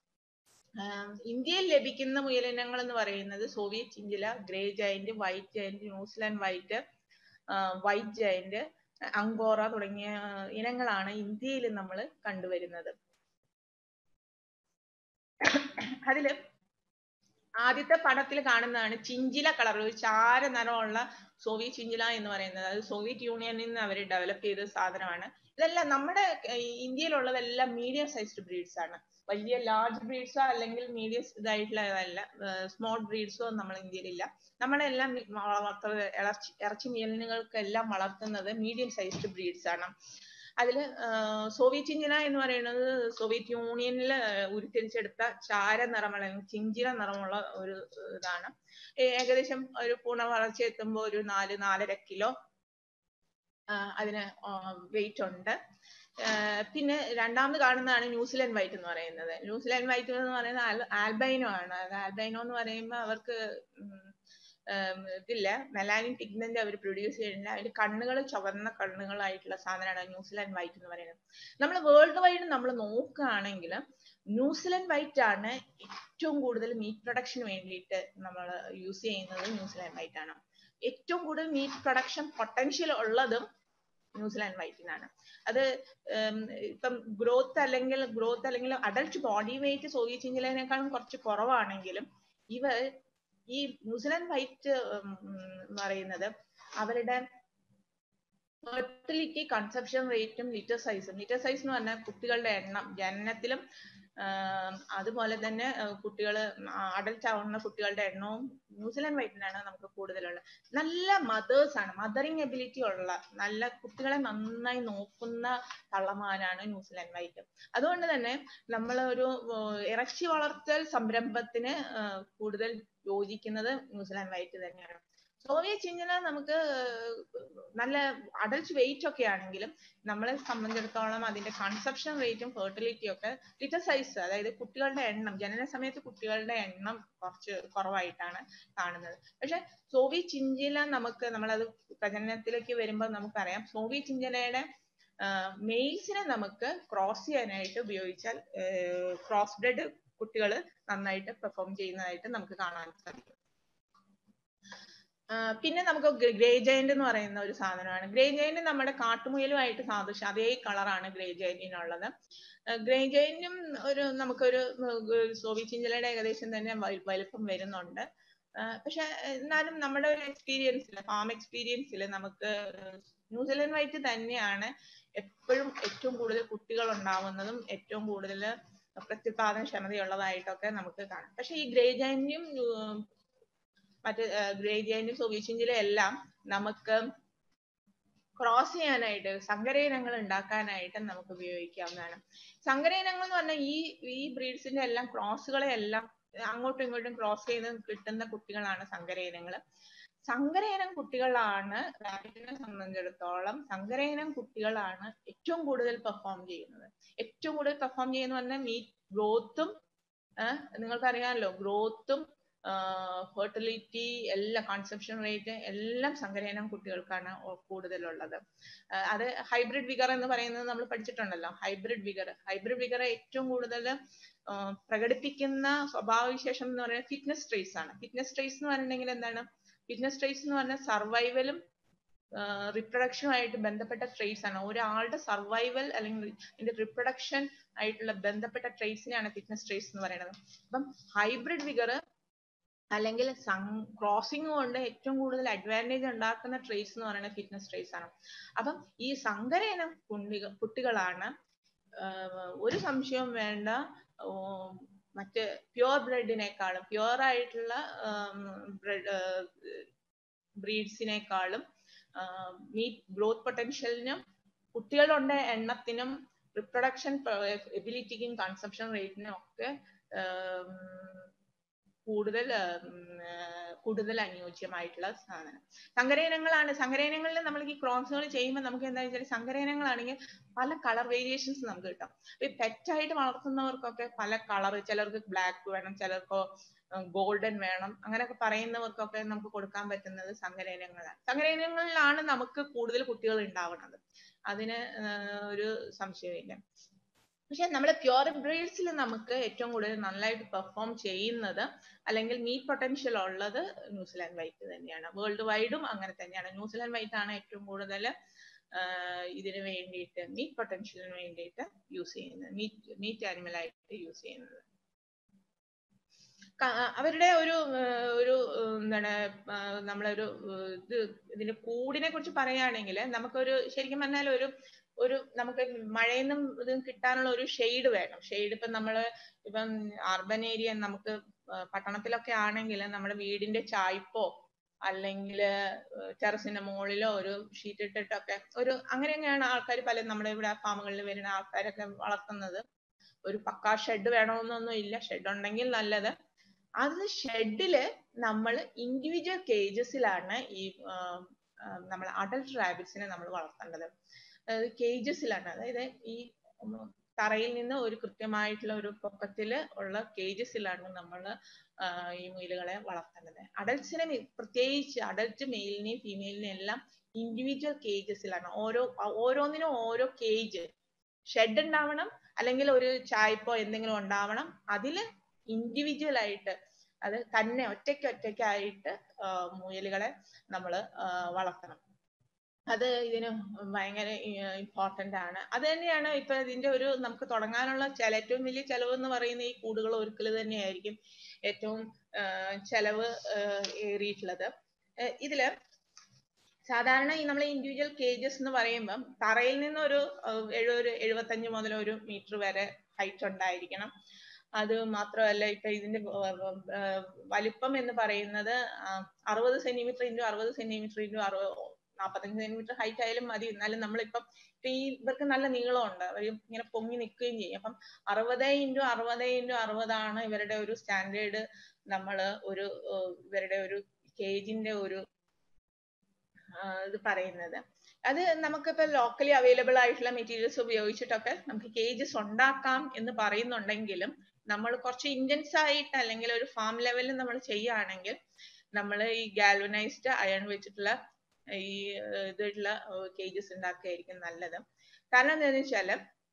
S1: ആഹ് ഇന്ത്യയിൽ ലഭിക്കുന്ന മുയലിനങ്ങൾ എന്ന് പറയുന്നത് Soviet chinchilla grey giant white giant New Zealand white white giant angora തുടങ്ങിയ ഇനങ്ങളാണ് ഇന്ത്യയിൽ നമ്മൾ കണ്ടുവരുന്നത് അതില് ആദ്യത്തെ പടത്തിൽ കാണുന്നതാണ് ചിഞ്ചില കളർ ഒരു ചാര നിറമുള്ള സോവിയറ്റ് ചിഞ്ചില എന്ന് പറയുന്നത് അത് സോവിയറ്റ് യൂണിയനിൽ നിന്ന് അവർ ഡെവലപ്പ് ചെയ്ത സാധനമാണ് ഇതെല്ലാം നമ്മുടെ ഇന്ത്യയിലുള്ളതെല്ലാം മീഡിയം സൈസ്ഡ് ബ്രീഡ്സ് ആണ് വലിയ ലാർജ് ബ്രീഡ്സോ അല്ലെങ്കിൽ മീഡിയം ഇതായിട്ടുള്ളതല്ല സ്മോൾ ബ്രീഡ്സോ നമ്മൾ ഇന്ത്യയിലില്ല നമ്മളെല്ലാം വളർത്തുന്നത് ഇറച്ചി ഇറച്ചി മീനുകൾക്കെല്ലാം വളർത്തുന്നത് മീഡിയം സൈസ്ഡ് ബ്രീഡ്സ് ആണ് അതിൽ സോവിയറ്റ് ചിഞ്ചിന എന്ന് പറയുന്നത് സോവിയറ്റ് യൂണിയനിൽ ഉരുത്തിരിച്ചെടുത്ത ചാര നിറമുള്ള ചിഞ്ചിന നിറമുള്ള ഒരു ഇതാണ് ഏകദേശം ഒരു പൂർണ്ണ വളർച്ച എത്തുമ്പോൾ ഒരു നാല് നാലര കിലോ അതിന് വെയിറ്റ് ഉണ്ട് പിന്നെ രണ്ടാമത് കാണുന്നതാണ് ന്യൂസിലാൻഡ് വൈറ്റ് എന്ന് പറയുന്നത് ന്യൂസിലാൻഡ് വൈറ്റ് എന്ന് പറയുന്നത് ആൽബൈനോ ആണ് ആൽബൈനോ എന്ന് പറയുമ്പോൾ അവർക്ക് ഇതില്ല മെലാനിൻ പിഗ്മെന്റ് അവർ പ്രൊഡ്യൂസ് ചെയ്യുന്നില്ല അതിന്റെ കണ്ണുകൾ ചുവന്ന കണ്ണുകളായിട്ടുള്ള സാധനമാണ് ന്യൂസിലാൻഡ് വൈറ്റ് എന്ന് പറയുന്നത് നമ്മൾ വേൾഡ് വൈഡ് നമ്മൾ നോക്കുകയാണെങ്കിൽ ന്യൂസിലാൻഡ് വൈറ്റ് ആണ് ഏറ്റവും കൂടുതൽ മീറ്റ് പ്രൊഡക്ഷന് വേണ്ടിയിട്ട് നമ്മൾ യൂസ് ചെയ്യുന്നത് ന്യൂസിലാൻഡ് വൈറ്റ് ആണ് ഏറ്റവും കൂടുതൽ മീറ്റ് പ്രൊഡക്ഷൻ പൊട്ടൻഷ്യൽ ഉള്ളതും ന്യൂസിലാൻഡ് വൈറ്റിനാണ് അത് ഇപ്പം ഗ്രോത്ത് അല്ലെങ്കിൽ ഗ്രോത്ത് അല്ലെങ്കിൽ അഡൽട്ട് ബോഡി വെയിറ്റ് സോവിയറ്റ് ചിഞ്ചിലേനേക്കാളും കുറച്ച് കുറവാണെങ്കിലും ഇവ ഈ ന്യൂസിലാൻഡ് വൈറ്റ് എന്ന് പറയുന്നത് അവരുടെ ഫെർട്ടിലിറ്റി കൺസെപ്ഷൻ റേറ്റും ലിറ്റർ സൈസും ലിറ്റർ സൈസ് എന്ന് പറഞ്ഞാൽ കുട്ടികളുടെ എണ്ണം ജനനത്തിലും അതുപോലെ തന്നെ കുട്ടികൾ അഡൽട്ട് ആവുന്ന കുട്ടികളുടെ എണ്ണവും ന്യൂസിലാൻഡ് വൈറ്റിനാണ് നമുക്ക് കൂടുതലുള്ളത് നല്ല മദേഴ്സ് ആണ് മദറിങ് എബിലിറ്റി ഉള്ള നല്ല കുട്ടികളെ നന്നായി നോക്കുന്ന തള്ളമാരാണ് ന്യൂസിലാൻഡ് വൈറ്റ് അതുകൊണ്ട് തന്നെ നമ്മൾ ഒരു ഇറച്ചി വളർത്തൽ സംരംഭത്തിന് കൂടുതൽ യോജിക്കുന്നത് ന്യൂസിലാൻഡ് വൈറ്റ് തന്നെയാണ് സോവിയറ്റ് ചിഞ്ചിന നമുക്ക് നല്ല അഡൽട്ട് വെയിറ്റ് ഒക്കെ ആണെങ്കിലും നമ്മളെ സംബന്ധിച്ചിടത്തോളം അതിന്റെ കൺസെപ്ഷൻ റേറ്റും ഫെർട്ടിലിറ്റിയും ഒക്കെ ലിറ്റർ സൈസ് അതായത് കുട്ടികളുടെ എണ്ണം ജനന സമയത്ത് കുട്ടികളുടെ എണ്ണം കുറച്ച് കുറവായിട്ടാണ് കാണുന്നത് പക്ഷെ സോവിയറ്റ് ചിഞ്ചില നമുക്ക് നമ്മളത് പ്രജനനത്തിലേക്ക് വരുമ്പോൾ നമുക്കറിയാം സോവിയറ്റ് ചിഞ്ചിലയുടെ മെയിൽസിനെ നമുക്ക് ക്രോസ് ചെയ്യാനായിട്ട് ഉപയോഗിച്ചാൽ ക്രോസ് ബ്രെഡ് കുട്ടികൾ നന്നായിട്ട് പെർഫോം ചെയ്യുന്നതായിട്ട് നമുക്ക് കാണാൻ സാധിക്കും പിന്നെ നമുക്ക് ഗ്രേ ജയന്റ് എന്ന് പറയുന്ന ഒരു സാധനമാണ് ഗ്രേ ജയന്റ് നമ്മുടെ കാട്ടുമുയലുമായിട്ട് സാദൃശ്യം അതേ കളറാണ് ഗ്രേ ജയന്റിനുള്ളത് ഗ്രേ ജയന്റും ഒരു നമുക്കൊരു സോവിയറ്റ് ചിഞ്ചലയുടെ ഏകദേശം തന്നെ വലുപ്പം വരുന്നുണ്ട് പക്ഷെ എന്നാലും നമ്മുടെ ഒരു എക്സ്പീരിയൻസിൽ ഫാം എക്സ്പീരിയൻസിൽ നമുക്ക് ന്യൂസിലൻഡ് വൈറ്റ് തന്നെയാണ് എപ്പോഴും ഏറ്റവും കൂടുതൽ കുട്ടികൾ ഉണ്ടാവുന്നതും ഏറ്റവും കൂടുതൽ പ്രത്യുത്പാദന ക്ഷമതയുള്ളതായിട്ടൊക്കെ നമുക്ക് കാണാം പക്ഷെ ഈ ഗ്രേ ജയന്റും മറ്റ് ഗ്രേഡിയന്റും സോവിയറ്റ് എല്ലാം നമുക്ക് ക്രോസ് ചെയ്യാനായിട്ട് സങ്കരയിനങ്ങൾ ഉണ്ടാക്കാനായിട്ട് നമുക്ക് ഉപയോഗിക്കാവുന്നതാണ് സങ്കരയിനങ്ങൾ എന്ന് പറഞ്ഞാൽ ഈ ഈ ബ്രീഡ്സിന്റെ എല്ലാം ക്രോസുകളെ എല്ലാം അങ്ങോട്ടും ഇങ്ങോട്ടും ക്രോസ് ചെയ്ത് കിട്ടുന്ന കുട്ടികളാണ് സങ്കരയിനങ്ങൾ സങ്കരയിനം കുട്ടികളാണ് റാബിറ്റിനെ സംബന്ധിച്ചിടത്തോളം സങ്കരയിനം കുട്ടികളാണ് ഏറ്റവും കൂടുതൽ പെർഫോം ചെയ്യുന്നത് ഏറ്റവും കൂടുതൽ പെർഫോം ചെയ്യുന്ന പറഞ്ഞാൽ മീറ്റ് ഗ്രോത്തും നിങ്ങൾക്കറിയാമല്ലോ ഗ്രോത്തും ഫെർട്ടിലിറ്റി എല്ലാ കൺസെപ്ഷൻ റേറ്റ് എല്ലാം സങ്കരയിനം കുട്ടികൾക്കാണ് കൂടുതലുള്ളത് അത് ഹൈബ്രിഡ് വിഗർ എന്ന് പറയുന്നത് നമ്മൾ പഠിച്ചിട്ടുണ്ടല്ലോ ഹൈബ്രിഡ് വിഗർ ഹൈബ്രിഡ് വിഗർ ഏറ്റവും കൂടുതൽ പ്രകടിപ്പിക്കുന്ന സ്വഭാവവിശേഷം എന്ന് പറയുന്നത് ഫിറ്റ്നസ് ട്രേസ് ആണ് ഫിറ്റ്നസ് ട്രേസ് എന്ന് പറഞ്ഞിട്ടുണ്ടെങ്കിൽ എന്താണ് ഫിറ്റ്നസ് ട്രേസ് എന്ന് പറഞ്ഞാൽ സർവൈവലും റിപ്രൊഡക്ഷനുമായിട്ട് ബന്ധപ്പെട്ട ട്രേസ് ആണ് ഒരാളുടെ സർവൈവൽ അല്ലെങ്കിൽ അതിന്റെ റിപ്രൊഡക്ഷൻ ആയിട്ടുള്ള ബന്ധപ്പെട്ട ട്രേസിനെയാണ് ഫിറ്റ്നസ് ട്രേസ് എന്ന് പറയുന്നത് അപ്പം ഹൈബ്രിഡ് വിഗർ അല്ലെങ്കിൽ ക്രോസിംഗ് കൊണ്ട് ഏറ്റവും കൂടുതൽ അഡ്വാൻറ്റേജ് ഉണ്ടാക്കുന്ന ട്രേസ് എന്ന് പറയുന്നത് ഫിറ്റ്നസ് ട്രേസ് ആണ് അപ്പം ഈ സങ്കരയിനം കുട്ടികൾ കുട്ടികളാണ് ഒരു സംശയവും വേണ്ട മറ്റ് പ്യുവർ ബ്രെഡിനേക്കാളും പ്യുവർ ആയിട്ടുള്ള ബ്രീഡ്സിനേക്കാളും മീറ്റ് ഗ്രോത്ത് പൊട്ടൻഷ്യലിനും കുട്ടികളുടെ എണ്ണത്തിനും റിപ്രൊഡക്ഷൻ എബിലിറ്റിക്കും കൺസംഷൻ റേറ്റിനും ഒക്കെ കൂടുതൽ കൂടുതൽ അനുയോജ്യമായിട്ടുള്ള സാധനം സങ്കരയിനങ്ങളാണ് സങ്കരയിനങ്ങളിൽ നമ്മൾ ഈ ക്രോസുകൾ ചെയ്യുമ്പോൾ നമുക്ക് എന്താ വെച്ചാൽ സങ്കരയിനങ്ങളാണെങ്കിൽ പല കളർ വേരിയേഷൻസ് നമുക്ക് കിട്ടും ഈ പെറ്റായിട്ട് വളർത്തുന്നവർക്കൊക്കെ പല കളർ ചിലർക്ക് ബ്ലാക്ക് വേണം ചിലർക്കോ ഗോൾഡൻ വേണം അങ്ങനെയൊക്കെ പറയുന്നവർക്കൊക്കെ നമുക്ക് കൊടുക്കാൻ പറ്റുന്നത് സങ്കരയിനങ്ങളാണ് സങ്കരയിനങ്ങളിലാണ് നമുക്ക് കൂടുതൽ കുട്ടികൾ ഉണ്ടാവുന്നത് അതിന് ഒരു സംശയമില്ല പക്ഷെ നമ്മുടെ പ്യുവർ ബ്രീഡ്സിൽ നമുക്ക് ഏറ്റവും കൂടുതൽ നന്നായിട്ട് പെർഫോം ചെയ്യുന്നത് അല്ലെങ്കിൽ മീറ്റ് പൊട്ടൻഷ്യൽ ഉള്ളത് ന്യൂസിലാൻഡ് വൈറ്റ് തന്നെയാണ് വേൾഡ് വൈഡും അങ്ങനെ തന്നെയാണ് ന്യൂസിലാൻഡ് വൈറ്റ് ആണ് ഏറ്റവും കൂടുതൽ ഇതിന് വേണ്ടിയിട്ട് മീറ്റ് പൊട്ടൻഷ്യലിന് വേണ്ടിയിട്ട് യൂസ് ചെയ്യുന്നത് മീറ്റ് മീറ്റ് ആനിമൽ ആയിട്ട് യൂസ് ചെയ്യുന്നത് അവരുടെ ഒരു ഒരു എന്താണ് നമ്മളൊരു ഇത് ഇതിന്റെ കൂടിനെ കുറിച്ച് പറയുകയാണെങ്കിൽ നമുക്കൊരു ശരിക്കും പറഞ്ഞാൽ ഒരു ഒരു നമുക്ക് മഴയിൽ നിന്നും ഇത് കിട്ടാനുള്ള ഒരു ഷെയ്ഡ് വേണം ഷെയ്ഡ് ഇപ്പം നമ്മൾ ഇപ്പം അർബൻ ഏരിയ നമുക്ക് പട്ടണത്തിലൊക്കെ ആണെങ്കിൽ നമ്മുടെ വീടിന്റെ ചായ്പോ അല്ലെങ്കിൽ ടെറസിന്റെ മുകളിലോ ഒരു ഷീറ്റ് ഇട്ടിട്ടൊക്കെ ഒരു അങ്ങനെയൊക്കെയാണ് ആൾക്കാർ പല നമ്മുടെ ഇവിടെ ഫാമുകളിൽ വരുന്ന ആൾക്കാരൊക്കെ വളർത്തുന്നത് ഒരു പക്കാ ഷെഡ് വേണമെന്നൊന്നും ഇല്ല ഷെഡ് ഉണ്ടെങ്കിൽ നല്ലത് അത് ഷെഡില് നമ്മൾ ഇൻഡിവിജ്വൽ കേജസിലാണ് ഈ നമ്മൾ അഡൽട്ട് റാബിറ്റ്സിനെ നമ്മൾ വളർത്തേണ്ടത് അതായത് കേജസിലാണ് അതായത് ഈ തറയിൽ നിന്ന് ഒരു കൃത്യമായിട്ടുള്ള ഒരു പൊക്കത്തിൽ ഉള്ള കേജസിലാണ് നമ്മൾ ഈ മുയലുകളെ വളർത്തേണ്ടത് അഡൽട്സിനെ പ്രത്യേകിച്ച് അഡൽട്ട് മെയിലിനെയും ഫീമെയിലിനെയും എല്ലാം ഇൻഡിവിജ്വൽ കേജസിലാണ് ഓരോ ഓരോന്നിനും ഓരോ കേജ് ഷെഡ് ഉണ്ടാവണം അല്ലെങ്കിൽ ഒരു ചായ്പോ എന്തെങ്കിലും ഉണ്ടാവണം അതില് ഇൻഡിവിജ്വൽ ആയിട്ട് അത് തന്നെ ഒറ്റയ്ക്ക് ഒറ്റയ്ക്കായിട്ട് മുയലുകളെ നമ്മൾ വളർത്തണം അത് ഇതിന് ഭയങ്കര ഇമ്പോർട്ടന്റ് ആണ് അത് തന്നെയാണ് ഇപ്പൊ ഇതിന്റെ ഒരു നമുക്ക് തുടങ്ങാനുള്ള ചില ഏറ്റവും വലിയ ചെലവ് എന്ന് പറയുന്ന ഈ കൂടുകൾ ഒരുക്കൽ തന്നെയായിരിക്കും ഏറ്റവും ചെലവ് ഏറിയിട്ടുള്ളത് ഇതില് സാധാരണ ഈ നമ്മൾ ഇൻഡിവിജ്വൽ കേജസ് എന്ന് പറയുമ്പം തറയിൽ നിന്ന് ഒരു എഴുപത് എഴുപത്തഞ്ച് മുതൽ ഒരു മീറ്റർ വരെ ഹൈറ്റ് ഉണ്ടായിരിക്കണം അത് മാത്രമല്ല ഇപ്പൊ ഇതിന്റെ വലിപ്പം എന്ന് പറയുന്നത് അറുപത് സെന്റിമീറ്റർ ഇൻറ്റു അറുപത് സെന്റിമീറ്റർ ഇൻറ്റു അറുപത് നാൽപ്പത്തഞ്ച് സെന്റിമീറ്റർ ഹൈറ്റ് ആയാലും മതി എന്നാലും നമ്മളിപ്പം ഇപ്പൊ ഈ ഇവർക്ക് നല്ല നീളമുണ്ട് അവർ ഇങ്ങനെ പൊങ്ങി നിൽക്കുകയും ചെയ്യും അപ്പം അറുപത് ഇൻറ്റു അറുപത് ഇൻറ്റു അറുപതാണ് ഇവരുടെ ഒരു സ്റ്റാൻഡേർഡ് നമ്മൾ ഒരു ഇവരുടെ ഒരു കേജിന്റെ ഒരു ഇത് പറയുന്നത് അത് നമുക്കിപ്പോ ലോക്കലി അവൈലബിൾ ആയിട്ടുള്ള മെറ്റീരിയൽസ് ഉപയോഗിച്ചിട്ടൊക്കെ നമുക്ക് കേജസ് ഉണ്ടാക്കാം എന്ന് പറയുന്നുണ്ടെങ്കിലും നമ്മൾ കുറച്ച് ഇന്റൻസ് ആയിട്ട് അല്ലെങ്കിൽ ഒരു ഫാം ലെവലിൽ നമ്മൾ ചെയ്യുകയാണെങ്കിൽ നമ്മൾ ഈ ഗാൽവനൈസ്ഡ് അയൺ വെച്ചിട്ടുള്ള ഈ ഇതുള്ള കേജസ് ഉണ്ടാക്കുകയായിരിക്കും നല്ലത് കാരണം എന്താണെന്ന് വെച്ചാല്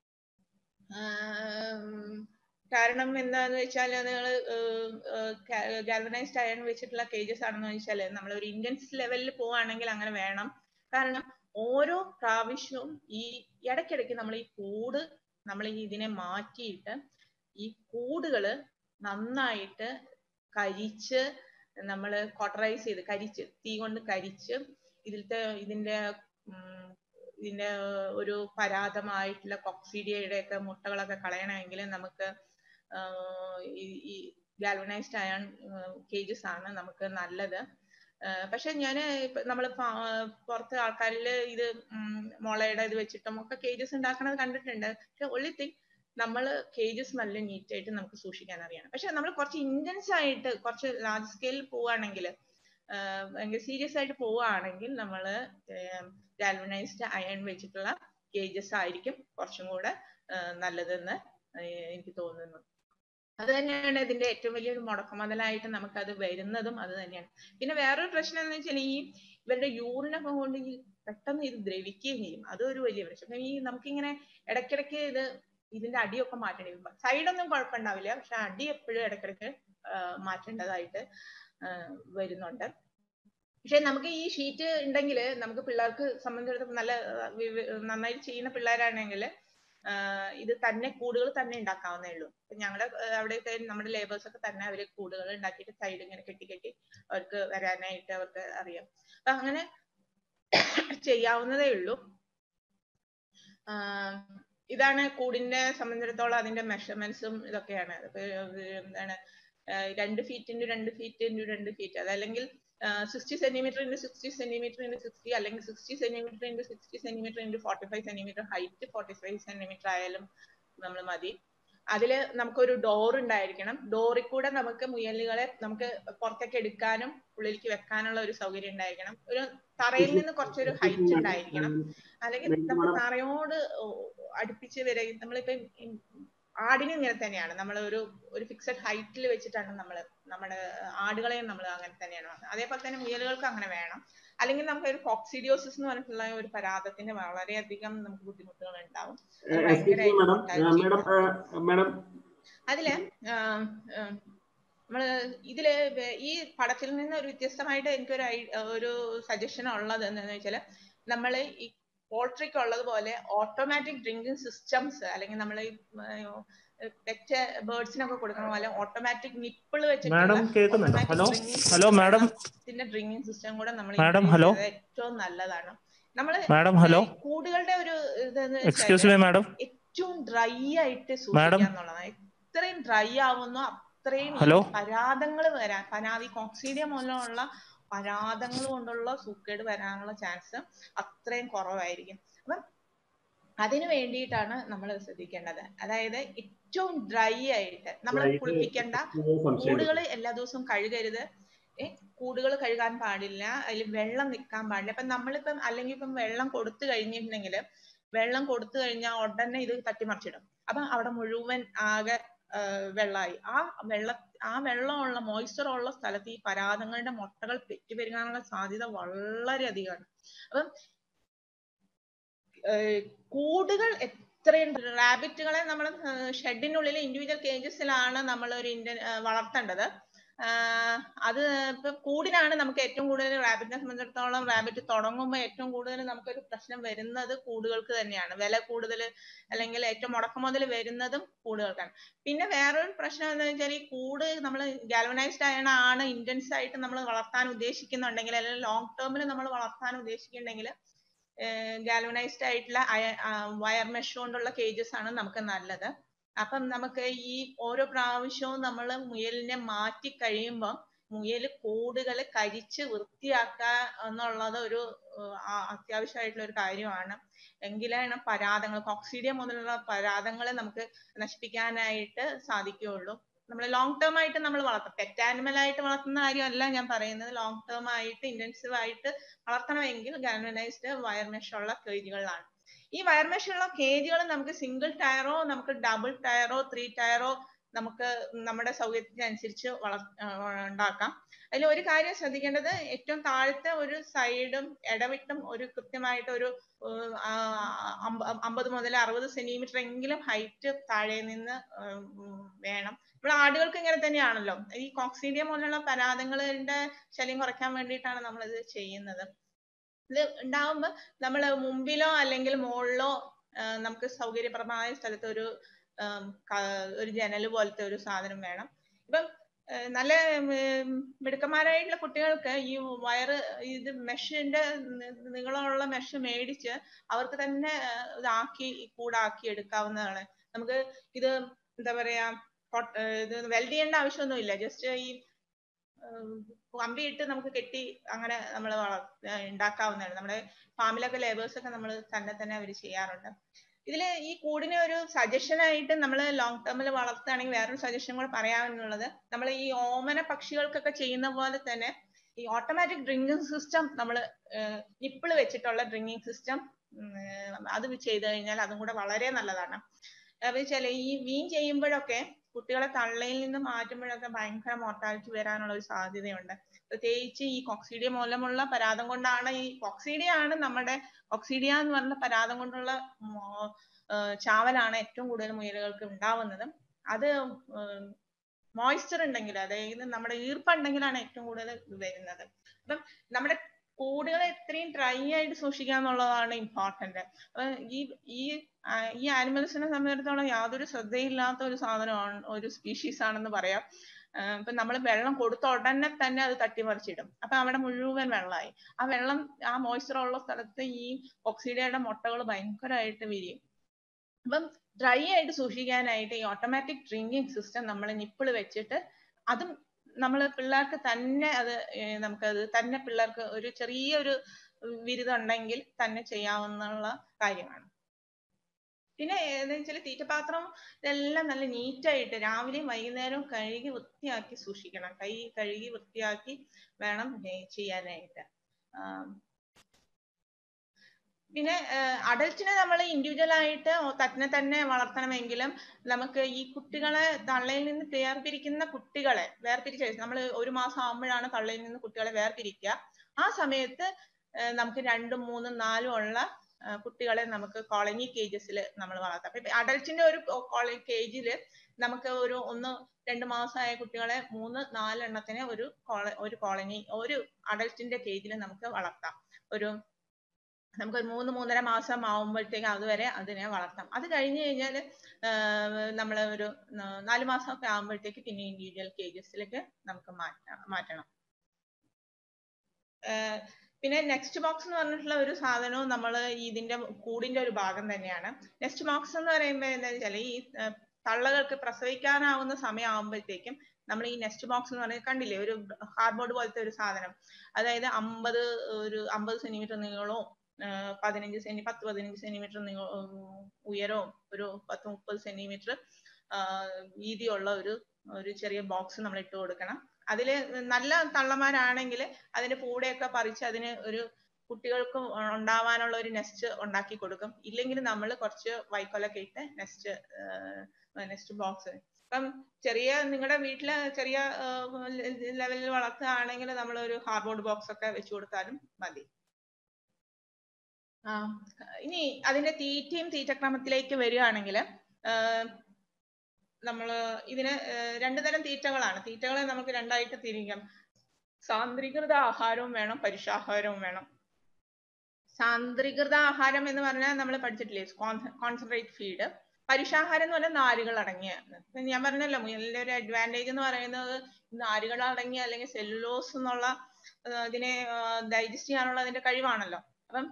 S1: കാരണം എന്താന്ന് വെച്ചാൽ നിങ്ങൾ ഗാൽവനൈസ്ഡ് അയൺ വെച്ചിട്ടുള്ള കേജസ് ആണെന്ന് വെച്ചാൽ നമ്മൾ ഒരു ഇന്റൻസ് ലെവലിൽ പോവുകയാണെങ്കിൽ അങ്ങനെ വേണം കാരണം ഓരോ പ്രാവശ്യവും ഈ ഇടയ്ക്കിടയ്ക്ക് നമ്മൾ ഈ കൂട് നമ്മൾ ഇതിനെ മാറ്റിയിട്ട് ഈ കൂടുകള് നന്നായിട്ട് കരിച്ച് നമ്മൾ കോട്ടറൈസ് ചെയ്ത് കരിച്ച് തീ കൊണ്ട് കരിച്ച് ഇതിലത്തെ ഇതിന്റെ ഇതിന്റെ ഒരു പരാതമായിട്ടുള്ള കൊക്സീഡിയയുടെ ഒക്കെ മുട്ടകളൊക്കെ കളയണമെങ്കിൽ നമുക്ക് ഈ ഗാൽവനൈസ്ഡ് അയൺ കേജസ് ആണ് നമുക്ക് നല്ലത് പക്ഷെ ഞാൻ നമ്മൾ പുറത്ത് ആൾക്കാരിൽ ഇത് മുളയുടെ ഇത് വെച്ചിട്ടും ഒക്കെ കേജസ് ഉണ്ടാക്കണത് കണ്ടിട്ടുണ്ട് പക്ഷെ ഒള്ളി തിങ് നമ്മൾ കേജസ് നല്ല നീറ്റ് ആയിട്ട് നമുക്ക് സൂക്ഷിക്കാൻ അറിയണം പക്ഷെ നമ്മൾ കുറച്ച് ഇന്റൻസ് ആയിട്ട് കുറച്ച് ലാർജ് സ്കെയിലിൽ പോവുകയാണെങ്കിൽ ഭയങ്കര സീരിയസ് ആയിട്ട് പോവുകയാണെങ്കിൽ നമ്മൾ ഗാൽവനൈസ്ഡ് അയൺ വെച്ചിട്ടുള്ള കേജസ് ആയിരിക്കും കുറച്ചും കൂടെ നല്ലതെന്ന് എനിക്ക് തോന്നുന്നു അത് തന്നെയാണ് ഇതിന്റെ ഏറ്റവും വലിയൊരു മുടക്കുമുതലായിട്ട് നമുക്ക് അത് വരുന്നതും അത് തന്നെയാണ് പിന്നെ വേറൊരു പ്രശ്നം എന്ന് വെച്ചാൽ ഈ ഇവരുടെ യൂറിനൊക്കെ കൊണ്ട് ഈ പെട്ടെന്ന് ഇത് ദ്രവിക്കുകയും ചെയ്യും അതൊരു വലിയ പ്രശ്നം ഈ നമുക്കിങ്ങനെ ഇടയ്ക്കിടയ്ക്ക് ഇത് ഇതിന്റെ അടിയൊക്കെ മാറ്റേണ്ടി വരും സൈഡൊന്നും കുഴപ്പമുണ്ടാവില്ല പക്ഷെ അടി എപ്പോഴും ഇടയ്ക്കിടയ്ക്ക് മാറ്റേണ്ടതായിട്ട് വരുന്നുണ്ട് പക്ഷെ നമുക്ക് ഈ ഷീറ്റ് ഉണ്ടെങ്കിൽ നമുക്ക് പിള്ളേർക്ക് സംബന്ധിച്ചിടത്തോളം നല്ല നന്നായി ചെയ്യുന്ന പിള്ളേരാണെങ്കിൽ ഇത് തന്നെ കൂടുകൾ തന്നെ ഉണ്ടാക്കാവുന്നേ ഉള്ളൂ ഞങ്ങളുടെ അവിടെയൊക്കെ നമ്മുടെ ലേബേഴ്സ് ഒക്കെ തന്നെ അവര് കൂടുകൾ ഉണ്ടാക്കിയിട്ട് സൈഡ് ഇങ്ങനെ കെട്ടി കെട്ടി അവർക്ക് വരാനായിട്ട് അവർക്ക് അറിയാം അപ്പൊ അങ്ങനെ ചെയ്യാവുന്നതേ ഉള്ളൂ ഇതാണ് കൂടിനെ സംബന്ധിച്ചിടത്തോളം അതിന്റെ മെഷർമെന്റ്സും ഇതൊക്കെയാണ് എന്താണ് രണ്ട് ഫീറ്റ് ഇൻറ്റു രണ്ട് ഫീറ്റ് ഇൻറ്റു രണ്ട് ഫീറ്റ് അതല്ലെങ്കിൽ sixty centimetre into sixty centimetre into sixty അല്ലെങ്കിൽ sixty centimetre into sixty centimetre into forty five centimetre height forty five centimetre ആയാലും നമ്മൾ മതി അതില് നമുക്കൊരു ഡോർ ഉണ്ടായിരിക്കണം ഡോറിൽ കൂടെ നമുക്ക് മുയലുകളെ നമുക്ക് പുറത്തേക്ക് എടുക്കാനും ഉള്ളിലേക്ക് വെക്കാനുള്ള ഒരു സൗകര്യം ഉണ്ടായിരിക്കണം ഒരു തറയിൽ നിന്ന് കുറച്ചൊരു ഹൈറ്റ് ഉണ്ടായിരിക്കണം അല്ലെങ്കിൽ നമ്മൾ തറയോട് അടുപ്പിച്ച് വരെ നമ്മളിപ്പം ആടിനും ഇങ്ങനെ തന്നെയാണ് നമ്മൾ ഒരു ഒരു ഫിക്സഡ് ഹൈറ്റിൽ വെച്ചിട്ടാണ് നമ്മൾ നമ്മുടെ ആടുകളെയും നമ്മൾ അങ്ങനെ തന്നെയാണ് അതേപോലെ തന്നെ മുയലുകൾക്ക് അങ്ങനെ വേണം അല്ലെങ്കിൽ നമുക്ക് ഒരു കോക്സിഡിയോസിസ് എന്ന് പറഞ്ഞിട്ടുള്ള ഒരു പരാതത്തിന് വളരെയധികം നമുക്ക് ബുദ്ധിമുട്ടുകൾ ഉണ്ടാവും അത്
S2: എക്സ്ക്യൂസ് മീ
S1: ഭയങ്കരമായിട്ട്
S2: മാഡം
S1: mortality
S2: മാഡം മാഡം
S1: അതില് ആം, ആം, നമ്മള് ഇതില് വേ- ഈ പടത്തിൽ നിന്ന് ഒരു വ്യത്യസ്തമായിട്ട് എനിക്കൊരു ഐ- ഒരു സജഷൻ ഉള്ളത് എന്താന്ന് വെച്ചാല് നമ്മള് ഈ പോൾട്രിക്ക് ഉള്ളതുപോലെ ഓട്ടോമാറ്റിക് ഡ്രിങ്കിങ് സിസ്റ്റംസ് അല്ലെങ്കിൽ നമ്മൾ ഈ പെറ്റ് ബേർഡ്സിനൊക്കെ കൊടുക്കുന്ന പോലെ ഓട്ടോമാറ്റിക് നിപ്പിൾ വെച്ചിട്ടുള്ള
S3: മാഡം കേൾക്കുന്നുണ്ടോ
S1: automatic
S3: hello
S1: drinking
S3: hello
S1: system
S3: madam
S1: ഇതിന്റെ ഡ്രിങ്കിങ് സിസ്റ്റം കൂടെ നമ്മൾ
S3: മാഡം, ഹലോ.
S1: ഏറ്റവും നല്ലതാണ് നമ്മള്
S3: മാഡം ഹലോ
S1: ഈ കൂടുകളുടെ ഒരു ഇതെന്ന്
S3: എക്സ്ക്യൂസ്
S1: വെച്ചാല്
S3: മീ മാഡം
S1: ഏറ്റവും ഡ്രൈ ആയിട്ട്
S3: മാഡം.
S1: സൂക്ഷിക്കുക എന്നുള്ളതാണ് എത്രയും ഡ്രൈ ആവുന്നോ അത്രയും
S3: ഹലോ.
S1: പരാതങ്ങൾ വരാൻ പനാതി കോക്സീഡിയ മൂലമുള്ള പരാതങ്ങൾ കൊണ്ടുള്ള സൂക്കേട് വരാനുള്ള ചാൻസ് അത്രയും കുറവായിരിക്കും അപ്പം അതിനു വേണ്ടിയിട്ടാണ് നമ്മൾ ശ്രദ്ധിക്കേണ്ടത് അതായത് ഏറ്റവും ഡ്രൈ ആയിട്ട് നമ്മൾ
S2: Dry ആയിട്ട്
S1: കുളിപ്പിക്കേണ്ട
S2: സംശയം
S1: കൂടുകൾ എല്ലാ ദിവസവും കഴുകരുത് ഏ കൂടുകൾ കഴുകാൻ പാടില്ല അതിൽ വെള്ളം നിൽക്കാൻ പാടില്ല ഇപ്പൊ നമ്മളിപ്പം അല്ലെങ്കിൽ ഇപ്പം വെള്ളം കൊടുത്തു കഴിഞ്ഞിട്ടുണ്ടെങ്കിൽ വെള്ളം കൊടുത്തു കഴിഞ്ഞാൽ ഉടനെ ഇത് തട്ടിമറിച്ചിടും അപ്പൊ അവിടെ മുഴുവൻ ആകെ ആ, വെള്ളമായി ആ വെള്ള ആ വെള്ളമുള്ള മോയ്സ്ചർ ഉള്ള സ്ഥലത്ത് ഈ പരാതങ്ങളുടെ മുട്ടകൾ പെറ്റുപെരുകാനുള്ള സാധ്യത വളരെ അധികമാണ് അപ്പം ഏർ കൂടുകൾ എത്രയും റാബിറ്റുകളെ നമ്മൾ ഷെഡിനുള്ളിൽ ഇൻഡിവിജ്വൽ കേജസിലാണ് നമ്മൾ ഒരു ഇന്ത്യൻ വളർത്തേണ്ടത് ആഹ് അത് ഇപ്പൊ കൂടിനാണ് നമുക്ക് ഏറ്റവും കൂടുതൽ റാബിറ്റിനെ സംബന്ധിച്ചിടത്തോളം റാബിറ്റ് തുടങ്ങുമ്പോൾ ഏറ്റവും കൂടുതൽ നമുക്കൊരു പ്രശ്നം വരുന്നത് കൂടുകൾക്ക് തന്നെയാണ് വില കൂടുതൽ അല്ലെങ്കിൽ ഏറ്റവും മുടക്കം മുതൽ വരുന്നതും കൂടുകൾക്കാണ് പിന്നെ വേറൊരു പ്രശ്നം എന്താ വെച്ചാൽ ഈ കൂട് നമ്മൾ ഗാൽവനൈസ്ഡ് അയൺ ആണ് ഇന്റൻസ് ആയിട്ട് നമ്മൾ വളർത്താൻ ഉദ്ദേശിക്കുന്നുണ്ടെങ്കിൽ അല്ലെങ്കിൽ ലോങ് ടേമിൽ നമ്മൾ വളർത്താൻ ഉദ്ദേശിക്കുന്നുണ്ടെങ്കിൽ ഗാൽവനൈസ്ഡ് ആയിട്ടുള്ള വയർ മെഷ് കൊണ്ടുള്ള കേജസ് ആണ് നമുക്ക് നല്ലത് അപ്പം നമുക്ക് ഈ ഓരോ പ്രാവശ്യവും നമ്മൾ മുയലിനെ മാറ്റി കഴിയുമ്പോൾ മുയൽ കൂടുകൾ കരിച്ച് വൃത്തിയാക്കുക എന്നുള്ളത് ഒരു ഏർ ആ- അത്യാവശ്യമായിട്ടുള്ള ഒരു കാര്യമാണ് എങ്കിലാണ് പരാതങ്ങൾ കോക്സീഡിയ മുതലുള്ള പരാതങ്ങളെ നമുക്ക് നശിപ്പിക്കാനായിട്ട് സാധിക്കുകയുള്ളൂ നമ്മൾ ലോങ് ടേം ആയിട്ട് നമ്മൾ വളർത്തും പെറ്റ് ആനിമൽ ആയിട്ട് വളർത്തുന്ന കാര്യമല്ല ഞാൻ പറയുന്നത് ലോങ് ടേം ആയിട്ട് ഇന്റൻസീവ് ആയിട്ട് വളർത്തണമെങ്കിൽ ഗാൽവനൈസ്ഡ് വയർ മെഷ് ഉള്ള കേജുകളിലാണ് ഈ വയർ മെഷ് ഉള്ള കേജുകൾ നമുക്ക് സിംഗിൾ ടയറോ നമുക്ക് ഡബിൾ ടയറോ ത്രീ ടയറോ നമുക്ക് നമ്മുടെ സൗകര്യത്തിനനുസരിച്ച് വളർ ആ, ഉണ്ടാക്കാം അതിൽ ഒരു കാര്യം ശ്രദ്ധിക്കേണ്ടത് ഏറ്റവും താഴത്തെ ഒരു സൈഡും ഇടവിട്ടും ഒരു കൃത്യമായിട്ട് ഒരു ഏർ, ആ, അമ്പ- അമ്പത് മുതൽ അറുപത് സെന്റിമീറ്റർ എങ്കിലും ഹൈറ്റ് താഴെ നിന്ന് ഉം, വേണം ഇവിടെ ആടുകൾക്ക് ഇങ്ങനെ തന്നെയാണല്ലോ ഈ കോക്സീഡിയ പോലുള്ള പരാതങ്ങളുടെ ശല്യം കുറയ്ക്കാൻ വേണ്ടിയിട്ടാണ് നമ്മൾ ഇത് ചെയ്യുന്നത് ഇത് ഉണ്ടാവുമ്പോ നമ്മൾ മുമ്പിലോ അല്ലെങ്കിൽ മുകളിലോ നമുക്ക് സൗകര്യപ്രദമായ സ്ഥലത്ത് ഒരു ആം, ക- ഒരു ജനൽ പോലത്തെ ഒരു സാധനം വേണം ഇപ്പം ഏർ നല്ല ഉം, മിടുക്കന്മാരായിട്ടുള്ള കുട്ടികൾക്ക് ഈ വയറ് ഇത് മെഷിന്റെ നീളമുള്ള മെഷ് മേടിച്ച് അവർക്ക് തന്നെ ഏർ ഇതാക്കി കൂടാക്കി എടുക്കാവുന്നതാണ് നമുക്ക് ഇത് എന്താ പറയാ കൊ- ഏർ ഇത് വെൽഡ് ചെയ്യേണ്ട ആവശ്യമൊന്നുമില്ല ജസ്റ്റ് ഈ ഉം, കമ്പിയിട്ട് നമുക്ക് കെട്ടി അങ്ങനെ നമ്മൾ ഉണ്ടാക്കാവുന്നതാണ് നമ്മുടെ ഫാമിലൊക്കെ ലേബേഴ്സ് ഒക്കെ നമ്മൾ തന്നെ തന്നെ അവർ ചെയ്യാറുണ്ട് ഇതില് ഈ കൂടിനെ ഒരു സജഷൻ ആയിട്ട് നമ്മൾ ലോങ് ടേമിൽ വളർത്തുകയാണെങ്കിൽ വേറൊരു സജഷൻ കൂടെ പറയാനുള്ളത് നമ്മൾ ഈ ഓമന പക്ഷികൾക്കൊക്കെ ചെയ്യുന്ന പോലെ തന്നെ ഈ ഓട്ടോമാറ്റിക് ഡ്രിങ്കിങ് സിസ്റ്റം നമ്മൾ നിപ്പിൾ വെച്ചിട്ടുള്ള ഡ്രിങ്കിങ് സിസ്റ്റം അത് ചെയ്തു കഴിഞ്ഞാൽ അതും കൂടെ വളരെ നല്ലതാണ് അത് വെച്ചാൽ ഈ വീൻ ചെയ്യുമ്പോഴൊക്കെ കുട്ടികളെ തള്ളയിൽ നിന്ന് മാറ്റുമ്പോഴൊക്കെ ഭയങ്കര മോർട്ടാലിറ്റി വരാനുള്ള ഒരു സാധ്യതയുണ്ട് പ്രത്യേകിച്ച് ഈ കോക്സീഡിയ മൂലമുള്ള പരാതം കൊണ്ടാണ് ഈ കോക്സീഡിയ ആണ് നമ്മുടെ കോക്സീഡിയ എന്ന് പറഞ്ഞ പരാതം കൊണ്ടുള്ള മോ- ഏർ ചാവലാണ് ഏറ്റവും കൂടുതൽ മുയലുകൾക്ക് ഉണ്ടാവുന്നത് അത് മോയ്സ്ചർ ഉണ്ടെങ്കിൽ അതായത് നമ്മുടെ ഈർപ്പുണ്ടെങ്കിലാണ് ഏറ്റവും കൂടുതൽ ഇത് വരുന്നത് അപ്പം നമ്മുടെ കൂടുകളെ എത്രയും ഡ്രൈ ആയിട്ട് സൂക്ഷിക്കുക എന്നുള്ളതാണ് ഇമ്പോർട്ടന്റ് അപ്പൊ ഈ ഈ ആ, ഈ ആനിമൽസിനെ സംബന്ധിച്ചിടത്തോളം യാതൊരു ശ്രദ്ധയില്ലാത്ത ഒരു സാധനമാണ് ഒരു സ്പീഷീസ് ആണെന്ന് പറയാം ആഹ് ഇപ്പൊ നമ്മൾ വെള്ളം കൊടുത്ത ഉടനെ തന്നെ അത് തട്ടിമറിച്ചിടും അപ്പൊ അവിടെ മുഴുവൻ വെള്ളമായി ആ വെള്ളം ആ മോയ്സ്ചർ ഉള്ള സ്ഥലത്ത് ഈ ഒക്സിഡയുടെ മുട്ടകൾ ഭയങ്കരമായിട്ട് വിരിയും അപ്പം ഡ്രൈ ആയിട്ട് സൂക്ഷിക്കാനായിട്ട് ഈ ഓട്ടോമാറ്റിക് ഡ്രിങ്കിങ് സിസ്റ്റം നമ്മൾ നിപ്പിൾ വെച്ചിട്ട് അതും നമ്മൾ പിള്ളേർക്ക് തന്നെ അത് ഏർ നമുക്കത് തന്നെ പിള്ളേർക്ക് ഒരു ചെറിയൊരു ബിരുദം ഉണ്ടെങ്കിൽ തന്നെ ചെയ്യാവുന്ന കാര്യമാണ് പിന്നെ എന്താ വെച്ചാൽ തീറ്റപാത്രം ഇതെല്ലാം നല്ല നീറ്റായിട്ട് രാവിലെയും വൈകുന്നേരവും കഴുകി വൃത്തിയാക്കി സൂക്ഷിക്കണം കൈ കഴുകി വൃത്തിയാക്കി വേണം ഏർ ചെയ്യാനായിട്ട് ആം. പിന്നെ അഡൽറ്റിനെ നമ്മൾ ഇൻഡിവിജ്വൽ ആയിട്ട് തന്നെ തന്നെ വളർത്തണമെങ്കിലും നമുക്ക് ഈ കുട്ടികളെ തള്ളയിൽ നിന്ന് വേർപിരിക്കുന്ന കുട്ടികളെ വേർപിരിച്ച് നമ്മൾ ഒരു മാസം ആകുമ്പോഴാണ് തള്ളയിൽ നിന്ന് കുട്ടികളെ വേർപിരിക്കുക ആ സമയത്ത് നമുക്ക് രണ്ടും മൂന്നും നാലും ഉള്ള കുട്ടികളെ നമുക്ക് കോളനി കേജസിൽ നമ്മൾ വളർത്താം അപ്പൊ അഡൽറ്റിന്റെ ഒരു കോളനി കേജിൽ നമുക്ക് ഒരു ഒന്ന് രണ്ട് മാസമായ കുട്ടികളെ മൂന്ന് നാലെണ്ണത്തിനെ ഒരു കോള ഒരു കോളനി ഒരു അഡൽറ്റിന്റെ കേജിൽ നമുക്ക് വളർത്താം ഒരു നമുക്ക് ഒരു മൂന്ന് മൂന്നര മാസം ആവുമ്പോഴത്തേക്ക് അതുവരെ അതിനെ വളർത്താം അത് കഴിഞ്ഞ് കഴിഞ്ഞാൽ നമ്മൾ ഒരു നാല് മാസമൊക്കെ ആകുമ്പോഴത്തേക്ക് പിന്നെ ഇൻഡിവിജ്വൽ കേജസിലേക്ക് നമുക്ക് മാറ്റാം മാറ്റണം പിന്നെ നെക്സ്റ്റ് ബോക്സ് എന്ന് പറഞ്ഞിട്ടുള്ള ഒരു സാധനവും നമ്മൾ ഇതിന്റെ കൂടിന്റെ ഒരു ഭാഗം തന്നെയാണ് നെക്സ്റ്റ് ബോക്സ് എന്ന് പറയുമ്പോൾ എന്താ വെച്ചാൽ ഈ തള്ളകൾക്ക് പ്രസവിക്കാനാവുന്ന സമയം ആകുമ്പോഴത്തേക്കും നമ്മൾ ഈ നെക്സ്റ്റ് ബോക്സ് എന്ന് പറയുന്നത് കണ്ടില്ലേ ഒരു ഹാർഡ്ബോർഡ് പോലത്തെ ഒരു സാധനം അതായത് അമ്പത് ഒരു അമ്പത് സെന്റിമീറ്റർ നീളവും പതിനഞ്ച് സെന്റി പത്ത് പതിനഞ്ച് സെന്റിമീറ്റർ ഉയരവും ഒരു പത്ത് മുപ്പത് സെന്റിമീറ്റർ വീതിയുള്ള ഒരു ഒരു ചെറിയ ബോക്സ് നമ്മൾ ഇട്ട് കൊടുക്കണം അതിൽ നല്ല തള്ളമാരാണെങ്കിൽ അതിന്റെ പൂടെയൊക്കെ പറിച്ച് അതിന് ഒരു കുട്ടികൾക്ക് ഉണ്ടാവാനുള്ള ഒരു നെസ്റ്റ് ഉണ്ടാക്കി കൊടുക്കും ഇല്ലെങ്കിൽ നമ്മൾ കുറച്ച് വൈക്കോലൊക്കെ ഇട്ട് നെസ്റ്റ് നെസ്റ്റ് ബോക്സ് ഇപ്പം ചെറിയ നിങ്ങളുടെ വീട്ടില് ചെറിയ ലെവലിൽ വളർത്തുകയാണെങ്കിൽ നമ്മൾ ഒരു ഹാർഡ്ബോർഡ് ബോക്സ് ഒക്കെ വെച്ചു കൊടുത്താലും മതി ആ ഇനി അതിന്റെ തീറ്റയും തീറ്റക്രമത്തിലേക്ക് വരികയാണെങ്കിൽ നമ്മൾ ഇതിന് രണ്ടു തരം തീറ്റകളാണ് തീറ്റകളെ നമുക്ക് രണ്ടായിട്ട് തിരിക്കാം സാന്ദ്രീകൃത ആഹാരവും വേണം പരുഷാഹാരവും വേണം സാന്ദ്രീകൃത ആഹാരം എന്ന് പറഞ്ഞാൽ നമ്മൾ പഠിച്ചിട്ടില്ലേ കോൺസെൻട്രേറ്റ് ഫീഡ് പരുഷാഹാരം എന്ന് പറഞ്ഞാൽ നാരുകൾ അടങ്ങിയാണ് ഞാൻ പറഞ്ഞല്ലോ മുയലിന്റെ ഒരു അഡ്വാൻറ്റേജ് എന്ന് പറയുന്നത് നാരുകൾ അടങ്ങിയ അല്ലെങ്കിൽ സെല്ലുലോസ് എന്നുള്ള ഇതിനെ ഡൈജസ്റ്റ് ചെയ്യാനുള്ള അതിന്റെ കഴിവാണല്ലോ അപ്പം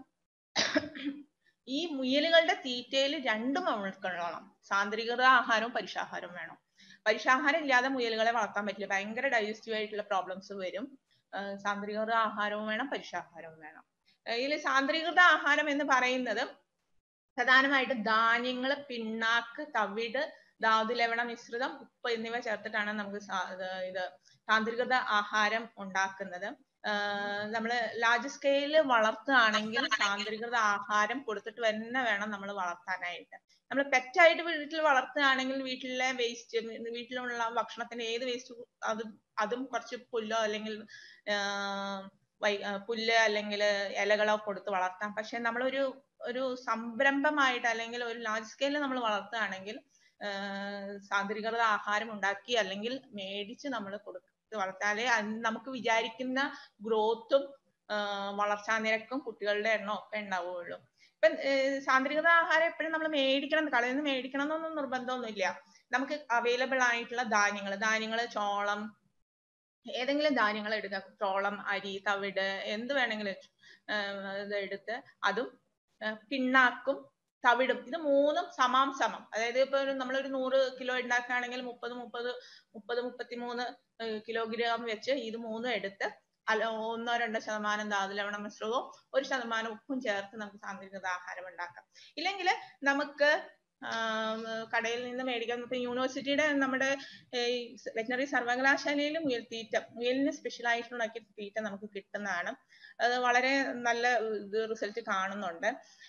S1: ഈ മുയലുകളുടെ തീറ്റയിൽ രണ്ടും ഉൾക്കൊള്ളണം സാന്ദ്രീകൃത ആഹാരവും പരുഷാഹാരവും വേണം പരുഷാഹാരം ഇല്ലാതെ മുയലുകളെ വളർത്താൻ പറ്റില്ല ഭയങ്കര ഡൈജസ്റ്റീവ് ആയിട്ടുള്ള പ്രോബ്ലംസ് വരും സാന്ദ്രീകൃത ആഹാരവും വേണം പരുഷാഹാരവും വേണം ഇതിൽ സാന്ദ്രീകൃത ആഹാരം എന്ന് പറയുന്നത് പ്രധാനമായിട്ട് ധാന്യങ്ങൾ പിണ്ണാക്ക് തവിട് ധാതുലവണ മിശ്രിതം ഉപ്പ് എന്നിവ ചേർത്തിട്ടാണ് നമുക്ക് ഇത് സാന്ദ്രീകൃത ആഹാരം ഉണ്ടാക്കുന്നത് നമ്മൾ ലാർജ് സ്കെയിലിൽ വളർത്തുകയാണെങ്കിൽ സാന്ദ്രീകൃത ആഹാരം കൊടുത്തിട്ട് തന്നെ വേണം നമ്മൾ വളർത്താനായിട്ട് നമ്മൾ പെറ്റായിട്ട് വീട്ടിൽ വളർത്തുകയാണെങ്കിൽ വീട്ടിലെ വേസ്റ്റ് വീട്ടിലുള്ള ഭക്ഷണത്തിന്റെ ഏത് വേസ്റ്റ് അത് അതും കുറച്ച് പുല്ലോ അല്ലെങ്കിൽ വൈ പുല്ല് അല്ലെങ്കിൽ ഇലകളോ കൊടുത്ത് വളർത്താം പക്ഷെ നമ്മളൊരു ഒരു സംരംഭമായിട്ട് അല്ലെങ്കിൽ ഒരു ലാർജ് സ്കെയിലിൽ നമ്മൾ വളർത്തുകയാണെങ്കിൽ സാന്ദ്രീകൃത ആഹാരം ഉണ്ടാക്കി അല്ലെങ്കിൽ മേടിച്ച് നമ്മൾ കൊടുക്കുക വളർത്താലേ നമുക്ക് വിചാരിക്കുന്ന ഗ്രോത്തും വളർച്ചാ നിരക്കും കുട്ടികളുടെ എണ്ണം ഒക്കെ ഉണ്ടാവുകയുള്ളൂ ഇപ്പൊ സാന്ദ്രീകൃത ആഹാരം എപ്പോഴും നമ്മൾ മേടിക്കണം കടയിൽ നിന്ന് മേടിക്കണം എന്നൊന്നും നിർബന്ധമൊന്നുമില്ല നമുക്ക് അവൈലബിൾ ആയിട്ടുള്ള ധാന്യങ്ങൾ ധാന്യങ്ങൾ ചോളം ഏതെങ്കിലും ധാന്യങ്ങൾ എടുക്കുക ചോളം അരി തവിട് എന്ത് വേണമെങ്കിലും ഇത് എടുത്ത് അതും പിണ്ണാക്കും തവിടും ഇത് മൂന്നും സമാം സമം അതായത് ഇപ്പൊ നമ്മളൊരു നൂറ് കിലോ ഉണ്ടാക്കുകയാണെങ്കിൽ മുപ്പത് മുപ്പത് മുപ്പത് മുപ്പത്തിമൂന്ന് കിലോഗ്രാം വെച്ച് ഇത് മൂന്നും എടുത്ത് അല്ല ഒന്നോ രണ്ടോ ശതമാനം ധാതുലവണ മിശ്രിതവും ഒരു ശതമാനം ഉപ്പും ചേർത്ത് നമുക്ക് സാന്ദ്രീകൃത ആഹാരം ഉണ്ടാക്കാം ഇല്ലെങ്കിൽ നമുക്ക് കടയിൽ നിന്ന് മേടിക്കാം ഇപ്പൊ യൂണിവേഴ്സിറ്റിയുടെ നമ്മുടെ വെറ്റിനറി സർവകലാശാലയിൽ മുയൽ തീറ്റ മുയലിന് സ്പെഷ്യൽ ആയിട്ടുണ്ടാക്കിയ തീറ്റ നമുക്ക് കിട്ടുന്നതാണ് അത് വളരെ നല്ല ഇത് റിസൾട്ട് കാണുന്നുണ്ട്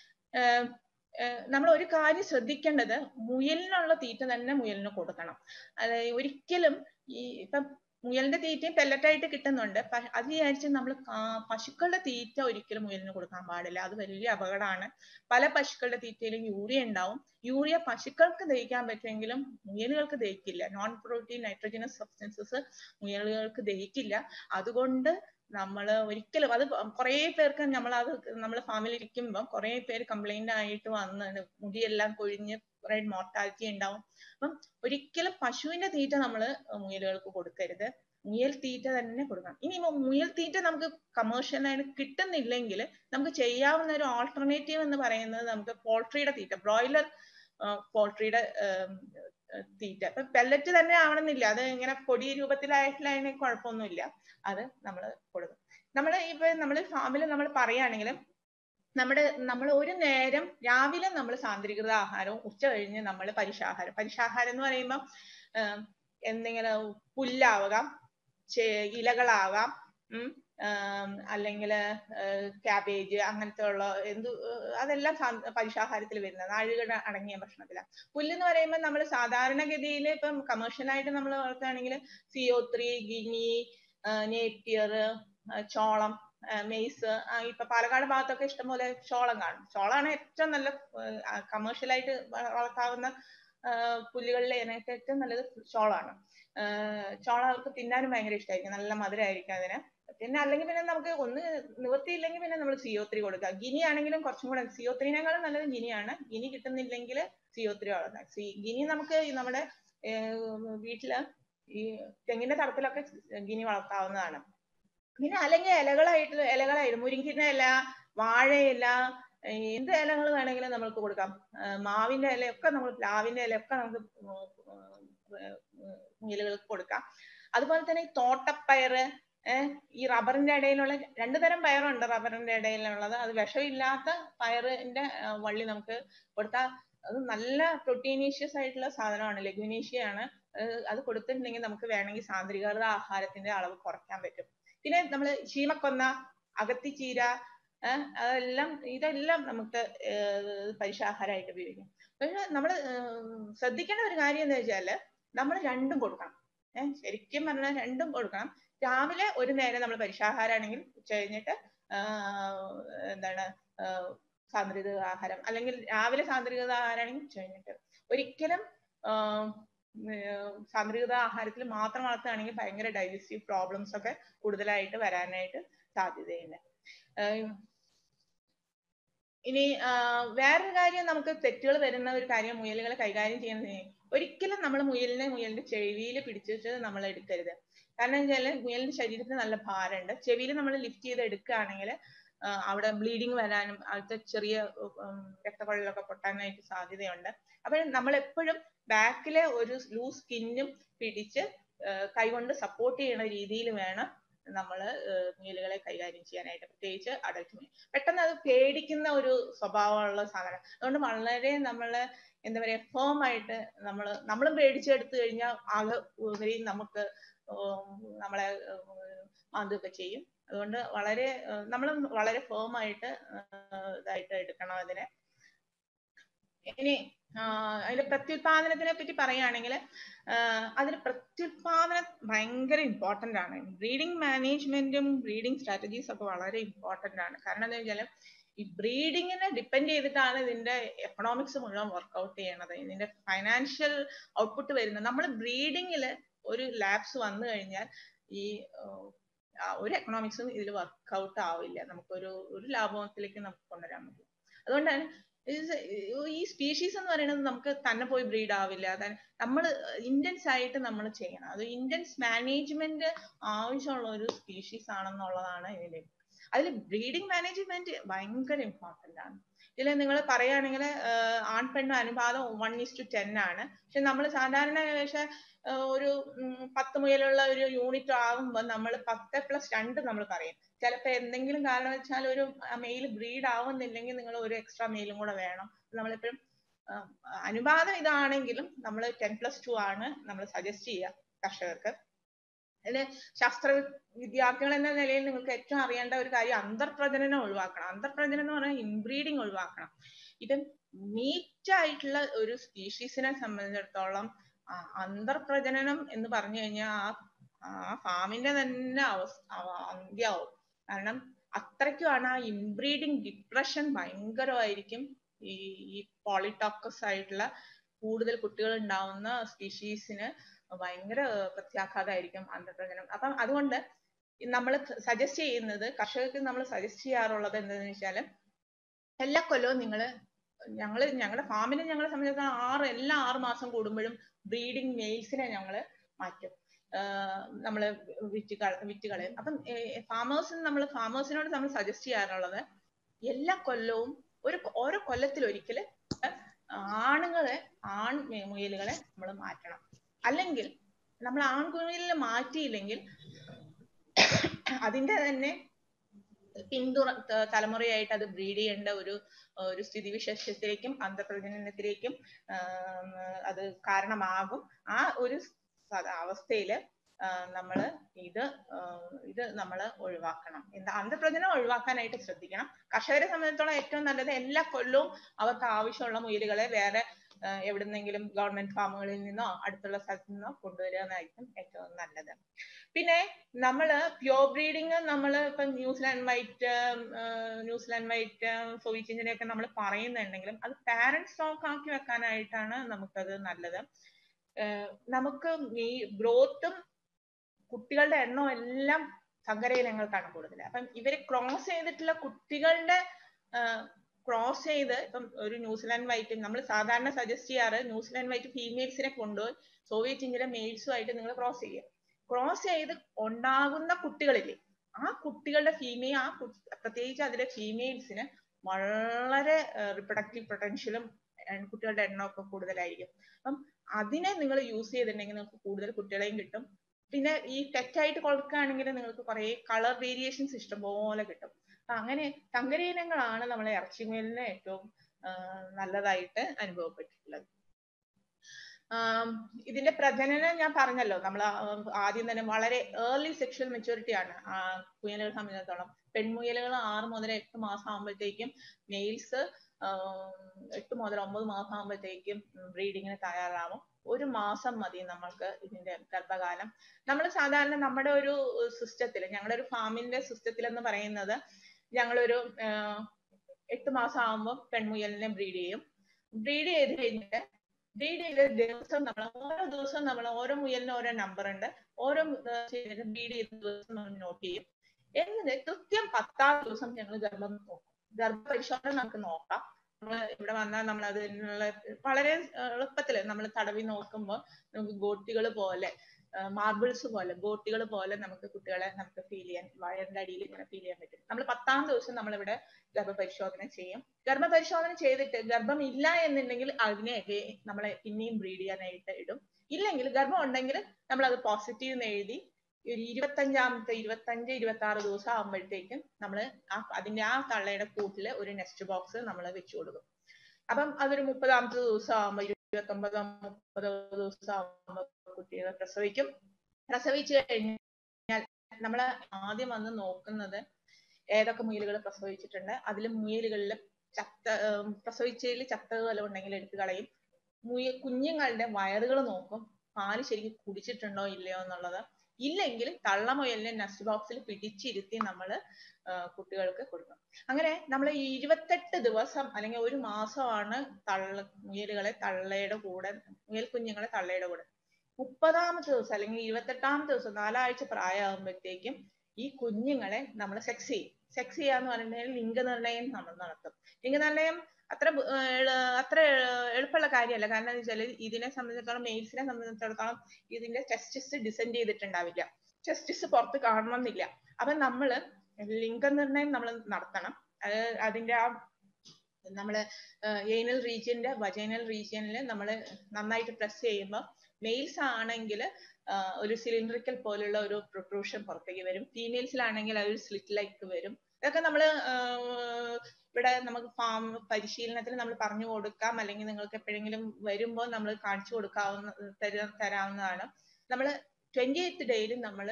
S1: നമ്മൾ ഒരു കാര്യം ശ്രദ്ധിക്കേണ്ടത് മുയലിനുള്ള തീറ്റ തന്നെ മുയലിന് കൊടുക്കണം അതായത് ഒരിക്കലും ഈ ഇപ്പം മുയലിന്റെ തീറ്റയും പെല്ലറ്റായിട്ട് കിട്ടുന്നുണ്ട് അത് വിചാരിച്ച് നമ്മൾ പശുക്കളുടെ തീറ്റ ഒരിക്കലും മുയലിന് കൊടുക്കാൻ പാടില്ല അത് വലിയ അപകടമാണ് പല പശുക്കളുടെ തീറ്റയിലും യൂറിയ ഉണ്ടാവും യൂറിയ പശുക്കൾക്ക് ദഹിക്കാൻ പറ്റുമെങ്കിലും മുയലുകൾക്ക് ദഹിക്കില്ല നോൺ പ്രോട്ടീൻ നൈട്രോജനസ് സബ്സ്റ്റൻസസ് മുയലുകൾക്ക് ദഹിക്കില്ല അതുകൊണ്ട് നമ്മൾ ഒരിക്കലും അത് കുറേ പേർക്ക് നമ്മൾ അത് നമ്മൾ ഫാമിൽ ഇരിക്കുമ്പോൾ കുറേ പേര് കംപ്ലൈന്റ് ആയിട്ട് വന്ന് മുടിയെല്ലാം കൊഴിഞ്ഞ് കുറെ മോർട്ടാലിറ്റി ഉണ്ടാവും അപ്പം ഒരിക്കലും പശുവിന്റെ തീറ്റ നമ്മൾ മുയലുകൾക്ക് കൊടുക്കരുത് മുയൽ തീറ്റ തന്നെ കൊടുക്കണം ഇനി മുയൽ തീറ്റ നമുക്ക് കമേഴ്ഷ്യലായിട്ട് കിട്ടുന്നില്ലെങ്കിൽ നമുക്ക് ചെയ്യാവുന്ന ഒരു ഓൾട്ടർനേറ്റീവ് എന്ന് പറയുന്നത് നമുക്ക് പോൾട്രിയുടെ തീറ്റ ബ്രോയിലർ പോൾട്രിയുടെ തീറ്റ ഇപ്പൊ പെല്ലറ്റ് തന്നെ ആവണമെന്നില്ല അത് ഇങ്ങനെ പൊടി രൂപത്തിലായിട്ടുള്ള അതിന് കുഴപ്പമൊന്നുമില്ല അത് നമ്മൾ കൊടുക്കും നമ്മൾ ഇപ്പൊ നമ്മൾ ഫാമിൽ നമ്മൾ പറയുകയാണെങ്കിൽ നമ്മുടെ നമ്മൾ ഒരു നേരം രാവിലെ നമ്മൾ സാന്ദ്രീകൃത ആഹാരവും ഉച്ച കഴിഞ്ഞ് നമ്മൾ പരിശാഹാരം പരിശാഹാരം എന്ന് പറയുമ്പോൾ എന്തെങ്കിലും പുല്ലാവാം ഇലകളാവാം ഉം അല്ലെങ്കിൽ ക്യാബേജ് അങ്ങനത്തെ ഉള്ള എന്ത് അതെല്ലാം പരിശാഹാരത്തിൽ വരുന്നത് നാഴിക അടങ്ങിയ ഭക്ഷണത്തിലാണ് പുല്ല് എന്ന് പറയുമ്പോൾ നമ്മൾ സാധാരണഗതിയിൽ ഇപ്പം കമേഴ്ഷ്യലായിട്ട് നമ്മൾ വളർത്തുകയാണെങ്കിൽ സിഒ ത്രീ ഗിനി നേപ്പിയർ ചോളം മെയ്സ് ഇപ്പൊ പാലക്കാട് ഭാഗത്തൊക്കെ ഇഷ്ടംപോലെ ചോളം കാണും ചോളമാണ് ഏറ്റവും നല്ല കമേഴ്ഷ്യൽ ആയിട്ട് വളർത്താവുന്ന പുല്ലുകളിൽ എനിക്ക് ഏറ്റവും നല്ലത് ചോളമാണ് ചോളം അവർക്ക് തിന്നാനും ഭയങ്കര ഇഷ്ടമായിരിക്കും നല്ല മധുരമായിരിക്കും അതിന് പിന്നെ അല്ലെങ്കിൽ പിന്നെ നമുക്ക് ഒന്ന് നിവൃത്തിയില്ലെങ്കിൽ പിന്നെ നമ്മൾ സിഒ ത്രീ കൊടുക്കുക ഗിനി ആണെങ്കിലും കുറച്ചും കൂടെ സിഒ ത്രീനേക്കാളും നല്ലത് ഗിനിയാണ് ഗിനി കിട്ടുന്നില്ലെങ്കിൽ സിഒ ത്രീ വളർത്താം സി ഗിനി നമുക്ക് നമ്മുടെ വീട്ടില് ഈ തെങ്ങിന്റെ തടത്തിലൊക്കെ ഗിനി വളർത്താവുന്നതാണ് പിന്നെ അല്ലെങ്കിൽ ഇലകളായിട്ട് ഇലകളായിട്ട് മുരിങ്ങിന്റെ ഇല വാഴയില എന്ത് ഇലകൾ വേണമെങ്കിലും നമുക്ക് കൊടുക്കാം മാവിന്റെ ഇലയൊക്കെ നമ്മൾ പ്ലാവിന്റെ ഇലയൊക്കെ നമുക്ക് മുയലുകൾക്ക് കൊടുക്കാം അതുപോലെ തന്നെ ഈ തോട്ടപ്പയറ് ഏഹ് ഈ റബ്ബറിന്റെ ഇടയിലുള്ള രണ്ടു തരം പയറുണ്ട് റബ്ബറിന്റെ ഇടയിലുള്ളത് അത് വിഷമില്ലാത്ത പയറിന്റെ വള്ളി നമുക്ക് കൊടുത്താൽ അത് നല്ല പ്രൊട്ടീനീഷ്യസ് ആയിട്ടുള്ള സാധനമാണ് ലെഗ്യൂനീഷ്യ ആണ് അത് കൊടുത്തിട്ടുണ്ടെങ്കിൽ നമുക്ക് വേണമെങ്കിൽ സാന്ദ്രീകൃത ആഹാരത്തിന്റെ അളവ് കുറയ്ക്കാൻ പറ്റും പിന്നെ നമ്മൾ ചീമക്കൊന്ന അകത്തിച്ചീര അതെല്ലാം ഇതെല്ലാം നമുക്ക് പരിശാഹാരമായിട്ട് ഉപയോഗിക്കാം പക്ഷെ നമ്മൾ ശ്രദ്ധിക്കേണ്ട ഒരു കാര്യം എന്ന് വെച്ചാല് നമ്മൾ രണ്ടും കൊടുക്കണം ഏഹ് ശരിക്കും പറഞ്ഞാൽ രണ്ടും കൊടുക്കണം രാവിലെ ഒരു നേരം നമ്മൾ പരിശാഹാരമാണെങ്കിൽ ഉച്ച കഴിഞ്ഞിട്ട് എന്താണ് സാന്ദ്രീകൃത ആഹാരം അല്ലെങ്കിൽ രാവിലെ സാന്ദ്രീകൃത ആഹാരമാണെങ്കിൽ ഉച്ച കഴിഞ്ഞിട്ട് ഒരിക്കലും സാന്ദ്രീകൃത ആഹാരത്തിൽ മാത്രം വളർത്തുകയാണെങ്കിൽ ഭയങ്കര ഡൈജസ്റ്റീവ് പ്രോബ്ലംസ് ഒക്കെ കൂടുതലായിട്ട് വരാനായിട്ട് സാധ്യതയുണ്ട് ഇനി വേറൊരു കാര്യം നമുക്ക് തെറ്റുകൾ വരുന്ന ഒരു കാര്യം മുയലുകളെ കൈകാര്യം ചെയ്യുന്നത് ഒരിക്കലും നമ്മൾ മുയലിനെ മുയലിന്റെ ചെവിയിൽ പിടിച്ചിട്ട് നമ്മൾ എടുക്കരുത് കാരണം വെച്ചാൽ മുയലിന്റെ ശരീരത്തിന് നല്ല ഭാരമുണ്ട് ചെവിയിൽ നമ്മൾ ലിഫ്റ്റ് ചെയ്ത് എടുക്കുകയാണെങ്കിൽ അവിടെ ബ്ലീഡിങ് വരാനും അവിടുത്തെ ചെറിയ രക്തക്കൊഴലൊക്കെ പൊട്ടാനായിട്ട് സാധ്യതയുണ്ട് അപ്പോൾ നമ്മൾ എപ്പോഴും ബാക്കിലെ ഒരു ലൂസ് സ്കിന്നും പിടിച്ച് കൈകൊണ്ട് സപ്പോർട്ട് ചെയ്യുന്ന രീതിയിൽ വേണം നമ്മൾ മുയലുകളെ കൈകാര്യം ചെയ്യാനായിട്ട് പ്രത്യേകിച്ച് അഡൽട്ട് മുയൽ പെട്ടെന്ന് അത് പേടിക്കുന്ന ഒരു സ്വഭാവമുള്ള സാധനം അതുകൊണ്ട് വളരെ നമ്മൾ എന്താ പറയാ ഫേം ആയിട്ട് നമ്മൾ നമ്മളും പേടിച്ചെടുത്തു കഴിഞ്ഞാൽ ആകെ ഉപരി നമുക്ക് നമ്മളെ മാന്തുകയൊക്കെ ചെയ്യും അതുകൊണ്ട് വളരെ നമ്മൾ വളരെ ഫേം ആയിട്ട് ഇതായിട്ട് എടുക്കണം അതിനെ ഇനി അതിന്റെ പ്രത്യുൽപാദനത്തിനെ പറ്റി പറയുകയാണെങ്കിൽ അതിന് പ്രത്യുൽപാദനം ഭയങ്കര ഇമ്പോർട്ടന്റ് ആണ് ബ്രീഡിംഗ് മാനേജ്മെന്റും ബ്രീഡിംഗ് സ്ട്രാറ്റജീസ് ഒക്കെ വളരെ ഇമ്പോർട്ടന്റ് ആണ് കാരണം എന്താ വെച്ചാൽ ഈ ബ്രീഡിങ്ങിനെ ഡിപ്പെൻഡ് ചെയ്തിട്ടാണ് ഇതിന്റെ എക്കണോമിക്സ് മുഴുവൻ വർക്ക്ഔട്ട് ചെയ്യണത് ഇതിന്റെ ഫൈനാൻഷ്യൽ ഔട്ട്പുട്ട് വരുന്നത് നമ്മൾ ബ്രീഡിങ്ങിൽ ഒരു ലാബ്സ് വന്നു കഴിഞ്ഞാൽ ഈ ഒരു എക്കണോമിക്സും ഇതിൽ വർക്ക്ഔട്ട് ആവില്ല നമുക്കൊരു ഒരു ലാഭത്തിലേക്ക് നമുക്ക് കൊണ്ടുവരാൻ പറ്റും അതുകൊണ്ടാണ് ഈ സ്പീഷീസ് എന്ന് പറയുന്നത് നമുക്ക് തന്നെ പോയി ബ്രീഡ് ആവില്ല അതായത് നമ്മൾ ഇന്റൻസ് ആയിട്ട് നമ്മൾ ചെയ്യണം അത് ഇന്റൻസ് മാനേജ്മെന്റ് ആവശ്യമുള്ള ഒരു സ്പീഷീസ് ആണെന്നുള്ളതാണ് ഇതിന്റെ അതിൽ ബ്രീഡിംഗ് മാനേജ്മെന്റ് ഭയങ്കര ഇമ്പോർട്ടന്റ് ആണ് ഇതിൽ നിങ്ങൾ പറയുകയാണെങ്കിൽ ആൺ പെണ്ണ് അനുപാതം വൺ ഇസ് ടു ടെൻ ആണ് പക്ഷെ നമ്മൾ സാധാരണ പക്ഷെ ഒരു പത്ത് മുതലുള്ള ഒരു യൂണിറ്റ് ആകുമ്പോൾ നമ്മൾ പത്ത് പ്ലസ് രണ്ട് നമ്മൾ പറയും ചിലപ്പോൾ എന്തെങ്കിലും കാരണം വെച്ചാൽ ഒരു മെയിൽ ബ്രീഡ് ആവുന്നില്ലെങ്കിൽ നിങ്ങൾ ഒരു എക്സ്ട്രാ മെയിലും കൂടെ വേണം നമ്മളിപ്പോഴും അനുപാതം ഇതാണെങ്കിലും നമ്മൾ ടെൻ പ്ലസ് ടു ആണ് നമ്മൾ സജസ്റ്റ് ചെയ്യുക കർഷകർക്ക് അതിന് ശാസ്ത്ര വിദ്യാർത്ഥികൾ എന്ന നിലയിൽ നിങ്ങൾക്ക് ഏറ്റവും അറിയേണ്ട ഒരു കാര്യം അന്തർപ്രജനനം ഒഴിവാക്കണം അന്തർപ്രജനനം എന്ന് പറഞ്ഞാൽ ഇൻബ്രീഡിങ് ഒഴിവാക്കണം ഇപ്പം മീറ്റ് ആയിട്ടുള്ള ഒരു സ്പീഷീസിനെ സംബന്ധിച്ചിടത്തോളം അന്തർപ്രജനനം എന്ന് പറഞ്ഞു കഴിഞ്ഞാൽ ആ ആ ഫാമിന്റെ തന്നെ അവസ്ഥ അന്ത്യാവും കാരണം അത്രയ്ക്കുമാണ് ആ ഇൻബ്രീഡിങ് ഡിപ്രഷൻ ഭയങ്കരമായിരിക്കും ഈ ഈ പോളിടോക്കസ് ആയിട്ടുള്ള കൂടുതൽ കുട്ടികൾ ഉണ്ടാവുന്ന സ്പീഷീസിന് ഭയങ്കര പ്രത്യാഘാതമായിരിക്കും അന്തർപ്രജനം അപ്പം അതുകൊണ്ട് നമ്മൾ സജസ്റ്റ് ചെയ്യുന്നത് കർഷകർക്ക് നമ്മൾ സജസ്റ്റ് ചെയ്യാറുള്ളത് എന്താണെന്ന് വെച്ചാൽ എല്ലാ കൊല്ലവും നിങ്ങൾ ഞങ്ങൾ ഞങ്ങളുടെ ഫാമിനെ ഞങ്ങളെ സംബന്ധിച്ചിടത്തോളം ആറ് എല്ലാ ആറ് മാസം കൂടുമ്പോഴും ബ്രീഡിംഗ് മെയിൽസിനെ ഞങ്ങൾ മാറ്റും നമ്മൾ വിറ്റ് വിറ്റ് കളയും അപ്പം ഫാമേഴ്സിന് നമ്മൾ ഫാമേഴ്സിനോട് നമ്മൾ സജസ്റ്റ് ചെയ്യാറുള്ളത് എല്ലാ കൊല്ലവും ഒരു ഓരോ കൊല്ലത്തിൽ ഒരിക്കൽ ആണുങ്ങളെ ആൺ മുയലുകളെ നമ്മൾ മാറ്റണം അല്ലെങ്കിൽ നമ്മൾ ആൺകുയിലിനെ മാറ്റിയില്ലെങ്കിൽ അതിന്റെ തന്നെ പിന്തുറ തലമുറയായിട്ട് അത് ബ്രീഡ് ചെയ്യേണ്ട ഒരു ഒരു സ്ഥിതിവിശേഷത്തിലേക്കും അന്തർപ്രജനനത്തിലേക്കും അത് കാരണമാകും ആ ഒരു അവസ്ഥയില് നമ്മൾ ഇത് ഇത് നമ്മൾ ഒഴിവാക്കണം എന്താ അന്തർപ്രജനം ഒഴിവാക്കാനായിട്ട് ശ്രദ്ധിക്കണം കർഷകരെ സംബന്ധിച്ചിടത്തോളം ഏറ്റവും നല്ലത് എല്ലാ കൊല്ലവും അവർക്ക് ആവശ്യമുള്ള മുയലുകളെ വേറെ എവിടുന്നെങ്കിലും ഗവൺമെന്റ് ഫാമുകളിൽ നിന്നോ അടുത്തുള്ള സ്ഥലത്തു നിന്നോ കൊണ്ടുവരുന്നതായിരിക്കും ഏറ്റവും നല്ലത് പിന്നെ നമ്മള് പ്യോർ ബ്രീഡിങ് നമ്മൾ ഇപ്പൊ ന്യൂസിലാൻഡ് വൈറ്റ് ന്യൂസിലാൻഡ് വൈറ്റ് സോയിച്ചിങ്ങിനെയൊക്കെ നമ്മൾ പറയുന്നുണ്ടെങ്കിലും അത് പാരന്റ് സ്റ്റോക്ക് ആക്കി വെക്കാനായിട്ടാണ് നമുക്കത് നല്ലത് നമുക്ക് ഈ ഗ്രോത്തും കുട്ടികളുടെ എണ്ണവും എല്ലാം സങ്കര ഇനങ്ങൾക്കാണ് കൂടുതൽ അപ്പം ഇവര് ക്രോസ് ചെയ്തിട്ടുള്ള കുട്ടികളുടെ ക്രോസ് ചെയ്ത് ഇപ്പം ഒരു ന്യൂസിലാൻഡ് വൈറ്റ് നമ്മൾ സാധാരണ സജസ്റ്റ് ചെയ്യാറ് ന്യൂസിലാൻഡ് വൈറ്റ് ഫീമെയിൽസിനെ കൊണ്ടുപോയി സോവിയറ്റ് ഇന്ത്യയിലെ മെയിൽസുമായിട്ട് നിങ്ങൾ ക്രോസ് ചെയ്യുക ക്രോസ് ചെയ്ത് ഉണ്ടാകുന്ന കുട്ടികളില്ലേ ആ കുട്ടികളുടെ ഫീമെയിൽ ആ പ്രത്യേകിച്ച് അതിലെ ഫീമെയിൽസിന് വളരെ റിപ്രൊഡക്റ്റീവ് പൊട്ടൻഷ്യലും കുട്ടികളുടെ എണ്ണമൊക്കെ കൂടുതലായിരിക്കും അപ്പം അതിനെ നിങ്ങൾ യൂസ് ചെയ്തിട്ടുണ്ടെങ്കിൽ നിങ്ങൾക്ക് കൂടുതൽ കുട്ടികളെയും കിട്ടും പിന്നെ ഈ തെറ്റായിട്ട് കൊടുക്കുകയാണെങ്കിൽ നിങ്ങൾക്ക് കുറെ കളർ വേരിയേഷൻസ് ഇഷ്ടംപോലെ കിട്ടും അങ്ങനെ സങ്കരയിനങ്ങളാണ് നമ്മളെ ഇറച്ചിമേലിന് ഏറ്റവും നല്ലതായിട്ട് അനുഭവപ്പെട്ടിട്ടുള്ളത് ഇതിന്റെ പ്രജനനം ഞാൻ പറഞ്ഞല്ലോ നമ്മൾ ആദ്യം തന്നെ വളരെ ഏർലി സെക്ഷൽ മെച്ചൂരിറ്റി ആണ് കുയലുകളെ സംബന്ധിച്ചിടത്തോളം പെൺമുയലുകൾ ആറ് മുതൽ എട്ട് മാസം ആകുമ്പോഴത്തേക്കും മെയിൽസ് എട്ട് മുതൽ ഒമ്പത് മാസം ആകുമ്പോഴത്തേക്കും ബ്രീഡിങ്ങിന് തയ്യാറാവും ഒരു മാസം മതി നമ്മൾക്ക് ഇതിന്റെ ഗർഭകാലം നമ്മൾ സാധാരണ നമ്മുടെ ഒരു സിസ്റ്റത്തിൽ ഞങ്ങളുടെ ഒരു ഫാമിന്റെ സിസ്റ്റത്തിൽ എന്ന് പറയുന്നത് ഞങ്ങളൊരു എട്ട് മാസം ആകുമ്പോൾ പെൺമുയലിനെ ബ്രീഡ് ചെയ്യും ബ്രീഡ് ചെയ്ത് കഴിഞ്ഞിട്ട് ബ്രീഡ് ചെയ്ത ദിവസം നമ്മൾ ഓരോ ദിവസവും നമ്മൾ ഓരോ മുയലിന് ഓരോ നമ്പർ ഉണ്ട് ഓരോ ബ്രീഡ് ചെയ്ത ദിവസം നമ്മൾ നോട്ട് ചെയ്യും എന്നിട്ട് കൃത്യം പത്താം ദിവസം ഞങ്ങൾ ഗർഭം നോക്കും ഗർഭപരിശോധന നമുക്ക് നോക്കാം നമ്മൾ ഇവിടെ വന്നാൽ നമ്മൾ അതിനുള്ള വളരെ എളുപ്പത്തിൽ നമ്മൾ തടവി നോക്കുമ്പോൾ നമുക്ക് ഗോട്ടികൾ പോലെ മാർബിൾസ് പോലെ ഗോട്ടികൾ പോലെ നമുക്ക് കുട്ടികളെ നമുക്ക് ഫീൽ ചെയ്യാൻ വയറിന്റെ അടിയിൽ ഇങ്ങനെ ഫീൽ ചെയ്യാൻ പറ്റും നമ്മൾ പത്താം ദിവസം നമ്മളിവിടെ ഗർഭപരിശോധന ചെയ്യും ഗർഭപരിശോധന ചെയ്തിട്ട് ഗർഭം ഇല്ല എന്നുണ്ടെങ്കിൽ അതിനെ നമ്മളെ പിന്നെയും ബ്രീഡ് ചെയ്യാനായിട്ട് ഇടും ഇല്ലെങ്കിൽ ഗർഭം ഉണ്ടെങ്കിൽ നമ്മൾ അത് പോസിറ്റീവ് എന്ന് എഴുതി ഒരു ഇരുപത്തഞ്ചാമത്തെ ഇരുപത്തഞ്ച് ഇരുപത്തി ആറ് ദിവസം ആകുമ്പോഴത്തേക്കും നമ്മൾ ആ അതിന്റെ ആ തള്ളയുടെ കൂട്ടില് ഒരു നെസ്റ്റ് ബോക്സ് നമ്മൾ വെച്ചു കൊടുക്കും അപ്പം അതൊരു മുപ്പതാമത്തെ ദിവസം ആകുമ്പോൾ ഇരുപത്തൊമ്പതോ മുപ്പതോ ദിവസം ആകുമ്പോൾ കുട്ടികളെ പ്രസവിക്കും പ്രസവിച്ചു കഴിഞ്ഞാൽ നമ്മൾ ആദ്യം വന്ന് നോക്കുന്നത് ഏതൊക്കെ മുയലുകൾ പ്രസവിച്ചിട്ടുണ്ട് അതിൽ മുയലുകളിൽ ചത്ത പ്രസവിച്ചതിൽ ചത്തത് വല്ലതും ഉണ്ടെങ്കിൽ എടുത്തു കളയും മുയ കുഞ്ഞുങ്ങളുടെ വയറുകൾ നോക്കും പാല് ശരിക്കും കുടിച്ചിട്ടുണ്ടോ ഇല്ലയോ എന്നുള്ളത് ഇല്ലെങ്കിൽ തള്ളമുയലിനെ നെസ്റ്റ് ബോക്സിൽ പിടിച്ചിരുത്തി നമ്മൾ കുട്ടികൾക്ക് കൊടുക്കും അങ്ങനെ നമ്മൾ ഈ ഇരുപത്തെട്ട് ദിവസം അല്ലെങ്കിൽ ഒരു മാസമാണ് തള്ള മുയലുകളെ തള്ളയുടെ കൂടെ മുയൽ കുഞ്ഞുങ്ങളെ തള്ളയുടെ കൂടെ മുപ്പതാമത്തെ ദിവസം അല്ലെങ്കിൽ ഇരുപത്തെട്ടാമത്തെ ദിവസം നാലാഴ്ച പ്രായമാകുമ്പോഴത്തേക്കും ഈ കുഞ്ഞുങ്ങളെ നമ്മൾ സെക്സ് ചെയ്യും സെക്സ് ചെയ്യാന്ന് പറഞ്ഞിട്ടുണ്ടെങ്കിൽ ലിംഗനിർണയം നമ്മൾ നടത്തും ലിംഗനിർണയം അത്ര അത്ര എളുപ്പമുള്ള കാര്യമല്ല കാരണം എന്താ വെച്ചാൽ ഇതിനെ സംബന്ധിച്ചിടത്തോളം മെയിൽസിനെ സംബന്ധിച്ചിടത്തോളം ഇതിന്റെ ടെസ്റ്റിസ് ഡിസെൻഡ് ചെയ്തിട്ടുണ്ടാവില്ല ടെസ്റ്റിസ് പുറത്ത് കാണണമെന്നില്ല അപ്പൊ നമ്മള് ലിംഗനിർണയം നമ്മൾ നടത്തണം അത് അതിന്റെ ആ നമ്മള് ഏനൽ റീജിയന്റെ വജൈനൽ റീജിയനിൽ നമ്മൾ നന്നായിട്ട് പ്രസ് ചെയ്യുമ്പോൾ മെയിൽസ് ആണെങ്കിൽ ഒരു സിലിണ്ടറിക്കൽ പോലുള്ള ഒരു പ്രൊട്രൂഷൻ പുറത്തേക്ക് വരും ഫീമെയിൽസിലാണെങ്കിൽ അതൊരു സ്ലിറ്റ് ലൈക്ക് വരും ഇതൊക്കെ നമ്മൾ ഇവിടെ നമുക്ക് ഫാം പരിശീലനത്തിൽ നമ്മൾ പറഞ്ഞു കൊടുക്കാം അല്ലെങ്കിൽ നിങ്ങൾക്ക് എപ്പോഴെങ്കിലും വരുമ്പോൾ നമ്മൾ കാണിച്ചു കൊടുക്കാവുന്ന തരാവുന്നതാണ് നമ്മൾ ട്വന്റി എയ്ത്ത് ഡേയിൽ നമ്മൾ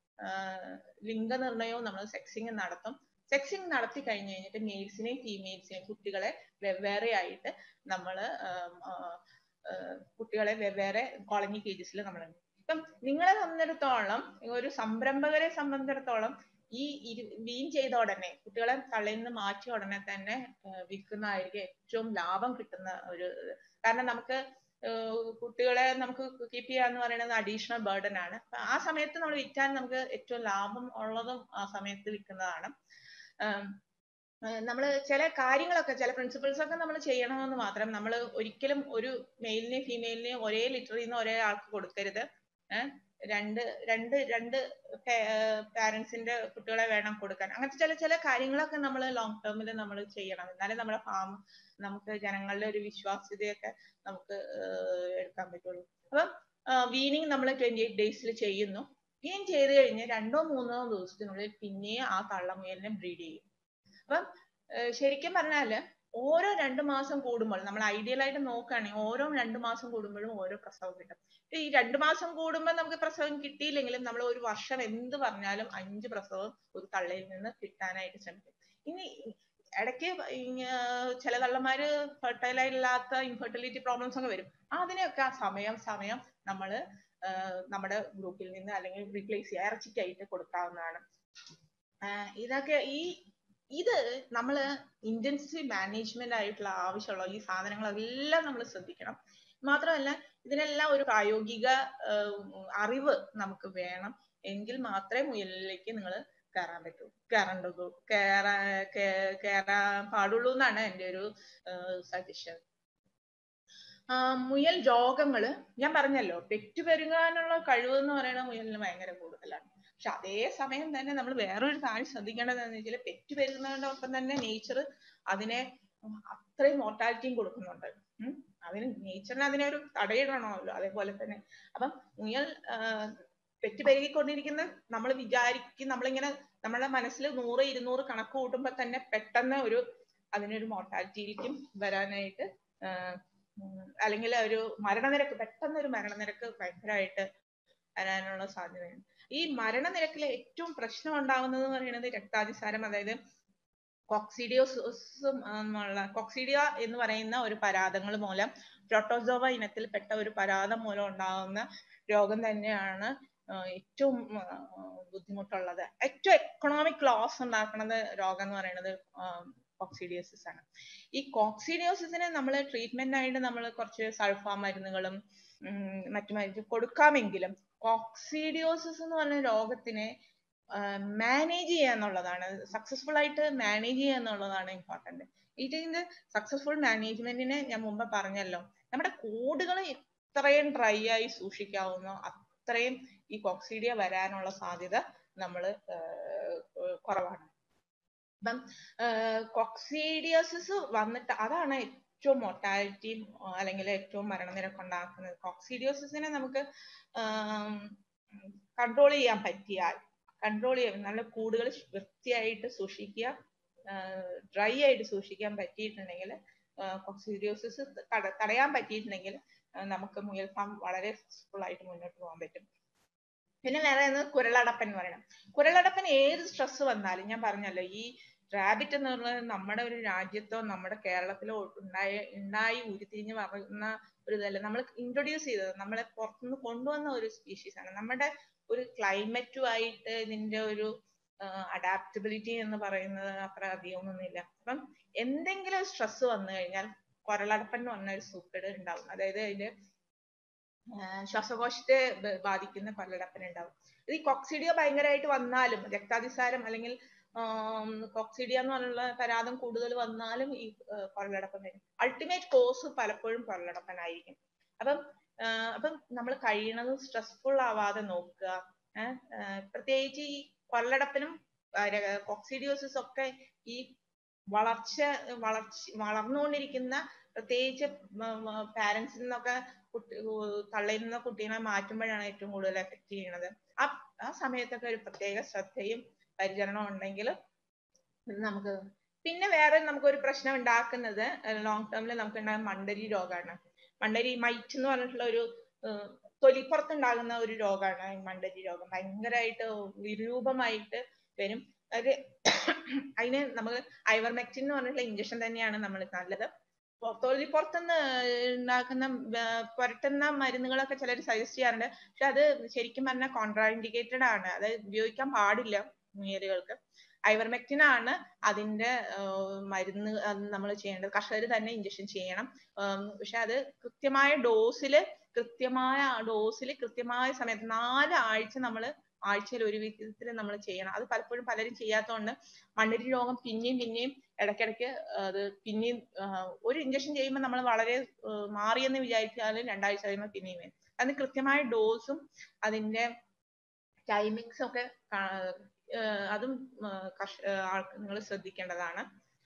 S1: ലിംഗനിർണയവും നമ്മൾ സെക്സിങ് നടത്തും സെക്സിങ് നടത്തി കഴിഞ്ഞു കഴിഞ്ഞിട്ട് മെയിൽസിനെയും ഫീമെയിൽസിനെയും കുട്ടികളെ വെവ്വേറെ ആയിട്ട് നമ്മൾ കുട്ടികളെ വെവ്വേറെ കോളനി കേജസിൽ നമ്മൾ ഇപ്പം നിങ്ങളെ സംബന്ധിച്ചിടത്തോളം ഒരു സംരംഭകരെ സംബന്ധിച്ചിടത്തോളം ഈ വീൻ ചെയ്ത ഉടനെ കുട്ടികളെ തള്ളിൽ നിന്ന് മാറ്റിയ ഉടനെ തന്നെ വിൽക്കുന്നതായിരിക്കും ഏറ്റവും ലാഭം കിട്ടുന്ന ഒരു കാരണം നമുക്ക് കുട്ടികളെ നമുക്ക് കീപ്പ് ചെയ്യാന്ന് പറയുന്നത് അഡീഷണൽ ബേർഡൻ ആണ് ആ സമയത്ത് നമ്മൾ വിറ്റാൻ നമുക്ക് ഏറ്റവും ലാഭം ഉള്ളതും ആ സമയത്ത് വിൽക്കുന്നതാണ് നമ്മൾ ചില കാര്യങ്ങളൊക്കെ ചില പ്രിൻസിപ്പിൾസ് ഒക്കെ നമ്മൾ ചെയ്യണമെന്ന് മാത്രം നമ്മൾ ഒരിക്കലും ഒരു മെയിലിനെയും ഫീമെയിലിനെയും ഒരേ ലിറ്ററിൽ നിന്ന് ഒരേ ആൾക്ക് കൊടുക്കരുത് രണ്ട് രണ്ട് രണ്ട് പാരന്റ്സിന്റെ കുട്ടികളെ വേണം കൊടുക്കാൻ അങ്ങനത്തെ ചില ചില കാര്യങ്ങളൊക്കെ നമ്മൾ ലോങ് ടേമിൽ നമ്മൾ ചെയ്യണം എന്നാലേ നമ്മുടെ ഫാം നമുക്ക് ജനങ്ങളുടെ ഒരു വിശ്വാസ്യതയൊക്കെ നമുക്ക് എടുക്കാൻ പറ്റുള്ളൂ അപ്പം വീനിങ് നമ്മൾ ട്വന്റി എയ്റ്റ് ഡേയ്സിൽ ചെയ്യുന്നു വീൻ ചെയ്ത് കഴിഞ്ഞ് രണ്ടോ മൂന്നോ ദിവസത്തിനുള്ളിൽ പിന്നെയും ആ തള്ളമുയലിനെ ബ്രീഡ് ചെയ്യും അപ്പം ശരിക്കും പറഞ്ഞാല് ഓരോ രണ്ട് മാസം കൂടുമ്പോൾ നമ്മൾ ഐഡിയൽ ആയിട്ട് നോക്കുകയാണെങ്കിൽ ഓരോ രണ്ട് മാസം കൂടുമ്പോഴും ഓരോ പ്രസവം കിട്ടും ഈ രണ്ട് മാസം കൂടുമ്പോൾ നമുക്ക് പ്രസവം കിട്ടിയില്ലെങ്കിലും നമ്മൾ ഒരു വർഷം എന്ത് പറഞ്ഞാലും അഞ്ച് പ്രസവം ഒരു തള്ളയിൽ നിന്ന് കിട്ടാനായിട്ട് ശ്രമിക്കും ഇനി ഇടയ്ക്ക് ചില കള്ളന്മാര് ഫെർട്ടൈൽ ആയില്ലാത്ത ഇൻഫെർട്ടിലിറ്റി പ്രോബ്ലംസ് ഒക്കെ വരും അതിനെയൊക്കെ ആ സമയം സമയം നമ്മൾ നമ്മുടെ ഗ്രൂപ്പിൽ നിന്ന് അല്ലെങ്കിൽ റീപ്ലേസ് ചെയ്യുക ഇറച്ചിക്കായിട്ട് കൊടുക്കാവുന്നതാണ് ഇതൊക്കെ ഈ ഇത് നമ്മൾ ഇന്റൻസീവ് മാനേജ്മെന്റ് ആയിട്ടുള്ള ആവശ്യമുള്ള ഈ സാധനങ്ങളെല്ലാം നമ്മൾ ശ്രദ്ധിക്കണം മാത്രമല്ല ഇതിനെല്ലാം ഒരു പ്രായോഗിക അറിവ് നമുക്ക് വേണം എങ്കിൽ മാത്രമേ മുയലിലേക്ക് നിങ്ങൾ കയറാൻ പറ്റൂ കയറേണ്ടതു കയറാ കയറാൻ പാടുള്ളൂ എന്നാണ് എൻ്റെ ഒരു സജഷൻ മുയൽ രോഗങ്ങള് ഞാൻ പറഞ്ഞല്ലോ പെറ്റുപെരുകാനുള്ള കഴിവ് എന്ന് പറയുന്നത് മുയലിന് ഭയങ്കര കൂടുതലാണ് പക്ഷെ അതേ സമയം തന്നെ നമ്മൾ വേറൊരു കാര്യം ശ്രദ്ധിക്കേണ്ടത് എന്ന് വെച്ചാൽ പെറ്റുപെരുകുന്നതിനോടൊപ്പം തന്നെ നേച്ചർ അതിനെ അത്രയും മോർട്ടാലിറ്റിയും കൊടുക്കുന്നുണ്ട് ഉം അതിന് നേച്ചറിന് അതിനെ ഒരു തടയിടണമല്ലോ അതേപോലെ തന്നെ അപ്പം മുയൽ പെറ്റ് പെരുകിക്കൊണ്ടിരിക്കുന്ന നമ്മൾ വിചാരിക്കും നമ്മളിങ്ങനെ നമ്മുടെ മനസ്സിൽ നൂറ് ഇരുന്നൂറ് കണക്ക് കൂട്ടുമ്പോൾ തന്നെ പെട്ടെന്ന് ഒരു അതിനൊരു മോർട്ടാലിറ്റിയിലേക്കും വരാനായിട്ട് അല്ലെങ്കിൽ ഒരു മരണനിരക്ക് പെട്ടെന്ന് ഒരു മരണനിരക്ക് ഭയങ്കരമായിട്ട് വരാനുള്ള സാധ്യതയുണ്ട് ഈ മരണനിരക്കിലെ ഏറ്റവും പ്രശ്നം ഉണ്ടാകുന്നത് എന്ന് പറയുന്നത് രക്താതിസാരം അതായത് കോക്സിഡിയോസും എന്നുള്ള കോക്സിഡിയ എന്ന് പറയുന്ന ഒരു പരാതങ്ങൾ മൂലം പ്രോട്ടോസോവ ഇനത്തിൽപ്പെട്ട ഒരു പരാതം മൂലം ഉണ്ടാകുന്ന രോഗം തന്നെയാണ് ഏറ്റവും ബുദ്ധിമുട്ടുള്ളത് ഏറ്റവും എക്കണോമിക് ലോസ് ഉണ്ടാക്കുന്നത് രോഗം എന്ന് പറയുന്നത് കോക്സിഡിയോസിസ് ആണ് ഈ കോക്സിഡിയോസിസിന് നമ്മൾ ട്രീറ്റ്മെന്റ് ആയിട്ട് നമ്മൾ കുറച്ച് സൾഫ മരുന്നുകളും മറ്റു മരുന്ന് കൊടുക്കാമെങ്കിലും കോക്സിഡിയോസിസ് എന്ന് പറഞ്ഞ രോഗത്തിനെ മാനേജ് ചെയ്യുക എന്നുള്ളതാണ് സക്സസ്ഫുൾ ആയിട്ട് മാനേജ് ചെയ്യുക എന്നുള്ളതാണ് ഇമ്പോർട്ടന്റ് ഇതിന്റെ സക്സസ്ഫുൾ മാനേജ്മെന്റിന് ഞാൻ മുമ്പ് പറഞ്ഞല്ലോ നമ്മുടെ കൂടുകൾ എത്രയും ഡ്രൈ ആയി സൂക്ഷിക്കാവുന്നോ അത്രയും ഈ കോക്സീഡിയ വരാനുള്ള സാധ്യത നമ്മൾ കുറവാണ് അപ്പം കോക്സീഡിയോസിസ് വന്നിട്ട് അതാണ് ഏറ്റവും മൊർട്ടാലിറ്റിയും അല്ലെങ്കിൽ ഏറ്റവും മരണനിരക്ക് ഉണ്ടാക്കുന്നത് കോക്സീഡിയോസിസിനെ നമുക്ക് കൺട്രോൾ ചെയ്യാൻ പറ്റിയാൽ കൺട്രോൾ ചെയ്യാൻ നല്ല കൂടുകൾ വൃത്തിയായിട്ട് സൂക്ഷിക്കുക ഡ്രൈ ആയിട്ട് സൂക്ഷിക്കാൻ പറ്റിയിട്ടുണ്ടെങ്കിൽ കോക്സീഡിയോസിസ് തടയാൻ പറ്റിയിട്ടുണ്ടെങ്കിൽ നമുക്ക് മുയൽ ഫാം വളരെ സക്സസ്ഫുൾ ആയിട്ട് മുന്നോട്ട് പോകാൻ പറ്റും പിന്നെ വേറെ കുരളടപ്പൻ എന്ന് പറയണം കുരളടപ്പൻ ഏത് സ്ട്രെസ് വന്നാലും ഞാൻ പറഞ്ഞല്ലോ ഈ റാബിറ്റ് എന്ന് പറയുന്നത് നമ്മുടെ ഒരു രാജ്യത്തോ നമ്മുടെ കേരളത്തിലോ ഉണ്ടായ ഉണ്ടായി ഉരുത്തിരിഞ്ഞ് വരുന്ന ഒരു ഇതല്ല നമ്മൾ ഇൻട്രൊഡ്യൂസ് ചെയ്തത് നമ്മളെ പുറത്തുനിന്ന് കൊണ്ടുവന്ന ഒരു സ്പീഷീസ് ആണ് നമ്മുടെ ഒരു ക്ലൈമറ്റുമായിട്ട് ഇതിന്റെ ഒരു അഡാപ്റ്റബിലിറ്റി എന്ന് പറയുന്നത് അത്ര അധികമൊന്നുമില്ല അപ്പം എന്തെങ്കിലും സ്ട്രെസ് വന്നു കഴിഞ്ഞാൽ കുരളടപ്പൻ എന്ന് പറഞ്ഞ ഒരു സൂക്കേട് ഉണ്ടാവും അതായത് അതിന്റെ ശ്വാസകോശത്തെ ബാധിക്കുന്ന കുരളടപ്പൻ ഉണ്ടാവും ഇത് ഈ കൊക്സിഡിയോ ഭയങ്കരമായിട്ട് വന്നാലും രക്താതിസാരം അല്ലെങ്കിൽ കോക്സിഡിയ എന്ന് പറഞ്ഞുള്ള പരാതം കൂടുതൽ വന്നാലും ഈ കുരളടപ്പൻ വരും അൾട്ടിമേറ്റ് കോസ് പലപ്പോഴും കുരളടപ്പനായിരിക്കും അപ്പം അപ്പം നമ്മൾ കഴിയണതും സ്ട്രെസ്ഫുൾ ആവാതെ നോക്കുക പ്രത്യേകിച്ച് ഈ കൊല്ലടപ്പനും കോക്സിഡിയോസിസ് ഒക്കെ ഈ വളർച്ച വളർച്ച വളർന്നുകൊണ്ടിരിക്കുന്ന പ്രത്യേകിച്ച് പാരന്റ്സിൽ നിന്നൊക്കെ കുട്ടി തള്ളയിൽ നിന്ന് കുട്ടീനെ മാറ്റുമ്പോഴാണ് ഏറ്റവും കൂടുതൽ എഫക്ട് ചെയ്യുന്നത് ആ ആ സമയത്തൊക്കെ ഒരു പ്രത്യേക ശ്രദ്ധയും പരിചരണവും ഉണ്ടെങ്കിൽ നമുക്ക് പിന്നെ വേറെ നമുക്കൊരു പ്രശ്നം ഉണ്ടാക്കുന്നത് ലോങ് ടേമിൽ നമുക്ക് ഉണ്ടാകുന്ന മണ്ടരി രോഗമാണ് മണ്ടരി മൈറ്റ് എന്ന് പറഞ്ഞിട്ടുള്ള ഒരു തൊലിപ്പുറത്തുണ്ടാകുന്ന ഒരു രോഗമാണ് ഈ മണ്ടരി രോഗം ഭയങ്കരമായിട്ട് വിരൂപമായിട്ട് വരും അത് അതിന് നമുക്ക് ഐവർമെക്റ്റിൻ എന്ന് പറഞ്ഞിട്ടുള്ള ഇഞ്ചക്ഷൻ തന്നെയാണ് നമ്മൾ നല്ലത് തൊലിപ്പുറത്തുനിന്ന് ഉണ്ടാക്കുന്ന പുരട്ടുന്ന മരുന്നുകളൊക്കെ ചിലർ സജസ്റ്റ് ചെയ്യാറുണ്ട് പക്ഷെ അത് ശരിക്കും പറഞ്ഞാൽ കോൺട്രാഇൻഡിക്കേറ്റഡ് ആണ് അത് ഉപയോഗിക്കാൻ പാടില്ല മുയലുകൾക്ക് ഐവർമെക്റ്റിൻ ആണ് അതിന്റെ മരുന്ന് നമ്മൾ ചെയ്യേണ്ടത് കർഷകർ തന്നെ ഇഞ്ചക്ഷൻ ചെയ്യണം പക്ഷെ അത് കൃത്യമായ ഡോസിൽ കൃത്യമായ ഡോസിൽ കൃത്യമായ സമയത്ത് നാല് ആഴ്ച നമ്മൾ ആഴ്ചയിൽ ഒരു വിധത്തിൽ നമ്മൾ ചെയ്യണം അത് പലപ്പോഴും പലരും ചെയ്യാത്തതുകൊണ്ട് മണ്ണിരി രോഗം പിന്നെയും പിന്നെയും ഇടയ്ക്കിടയ്ക്ക് അത് പിന്നെയും ഒരു ഇഞ്ചക്ഷൻ ചെയ്യുമ്പോൾ നമ്മൾ വളരെ മാറിയെന്ന് വിചാരിച്ചാലും രണ്ടാഴ്ച കഴിയുമ്പോൾ പിന്നെയും വരും അതിന് കൃത്യമായ ഡോസും അതിന്റെ ടൈമിങ്സും ഒക്കെ അതും നിങ്ങൾ ശ്രദ്ധിക്കേണ്ടതാണ്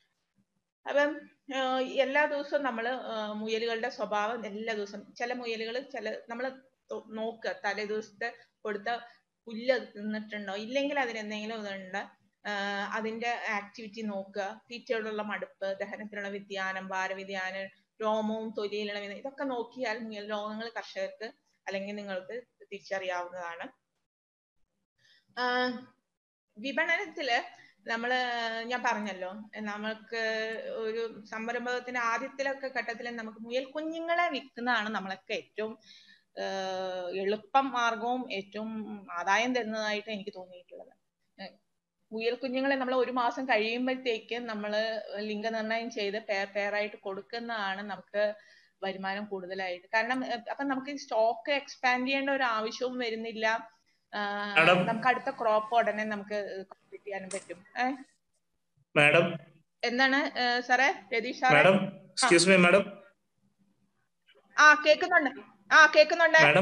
S1: അപ്പം എല്ലാ ദിവസവും നമ്മൾ മുയലുകളുടെ സ്വഭാവം എല്ലാ ദിവസവും ചില മുയലുകൾ ചില നമ്മൾ നോക്കുക തലേ ദിവസത്തെ കൊടുത്ത പുല്ല് തിന്നിട്ടുണ്ടോ ഇല്ലെങ്കിൽ അതിന് എന്തെങ്കിലും ഇതുണ്ട് അതിന്റെ ആക്ടിവിറ്റി നോക്കുക തീറ്റയോടുള്ള മടുപ്പ് ദഹനത്തിനുള്ള വ്യതിയാനം ഭാരവ്യതിയാനം രോമവും തൊലിയിലുള്ള ഇതൊക്കെ നോക്കിയാൽ മുയൽ രോഗങ്ങൾ കർഷകർക്ക് അല്ലെങ്കിൽ നിങ്ങൾക്ക് തിരിച്ചറിയാവുന്നതാണ് വിപണനത്തില് നമ്മള് ഞാൻ പറഞ്ഞല്ലോ നമുക്ക് ഒരു സംരംഭത്തിന്റെ ആദ്യത്തിലൊക്കെ ഘട്ടത്തിൽ നമുക്ക് മുയൽ കുഞ്ഞുങ്ങളെ വിൽക്കുന്നതാണ് നമ്മളൊക്കെ ഏറ്റവും ഏഹ് എളുപ്പം മാർഗവും ഏറ്റവും ആദായം തരുന്നതായിട്ട് എനിക്ക് തോന്നിയിട്ടുള്ളത് ഏഹ് മുയൽ കുഞ്ഞുങ്ങളെ നമ്മൾ ഒരു മാസം കഴിയുമ്പോഴത്തേക്ക് നമ്മൾ ലിംഗനിർണ്ണയം ചെയ്ത് പെയർ പെയർ ആയിട്ട് കൊടുക്കുന്നതാണ് നമുക്ക് വരുമാനം കൂടുതലായിട്ട് കാരണം ഏഹ് അപ്പൊ നമുക്ക് സ്റ്റോക്ക് എക്സ്പാൻഡ് ചെയ്യേണ്ട ഒരു ആവശ്യവും വരുന്നില്ല ആഹ്
S2: മാഡം
S1: നമുക്ക് അടുത്ത ക്രോപ്പ് ഉടനെ നമുക്ക് കംപ്ലീറ്റ് ചെയ്യാനും പറ്റും ഏഹ്
S2: മാഡം
S1: എന്താണ് ഏഹ് സാറേ രതീഷ് സാറേ
S2: മാഡം
S1: ആ
S2: എക്സ്ക്യൂസ് മീ മാഡം
S1: ആ കേൾക്കുന്നുണ്ട് ആ കേൾക്കുന്നുണ്ട്
S2: മാഡം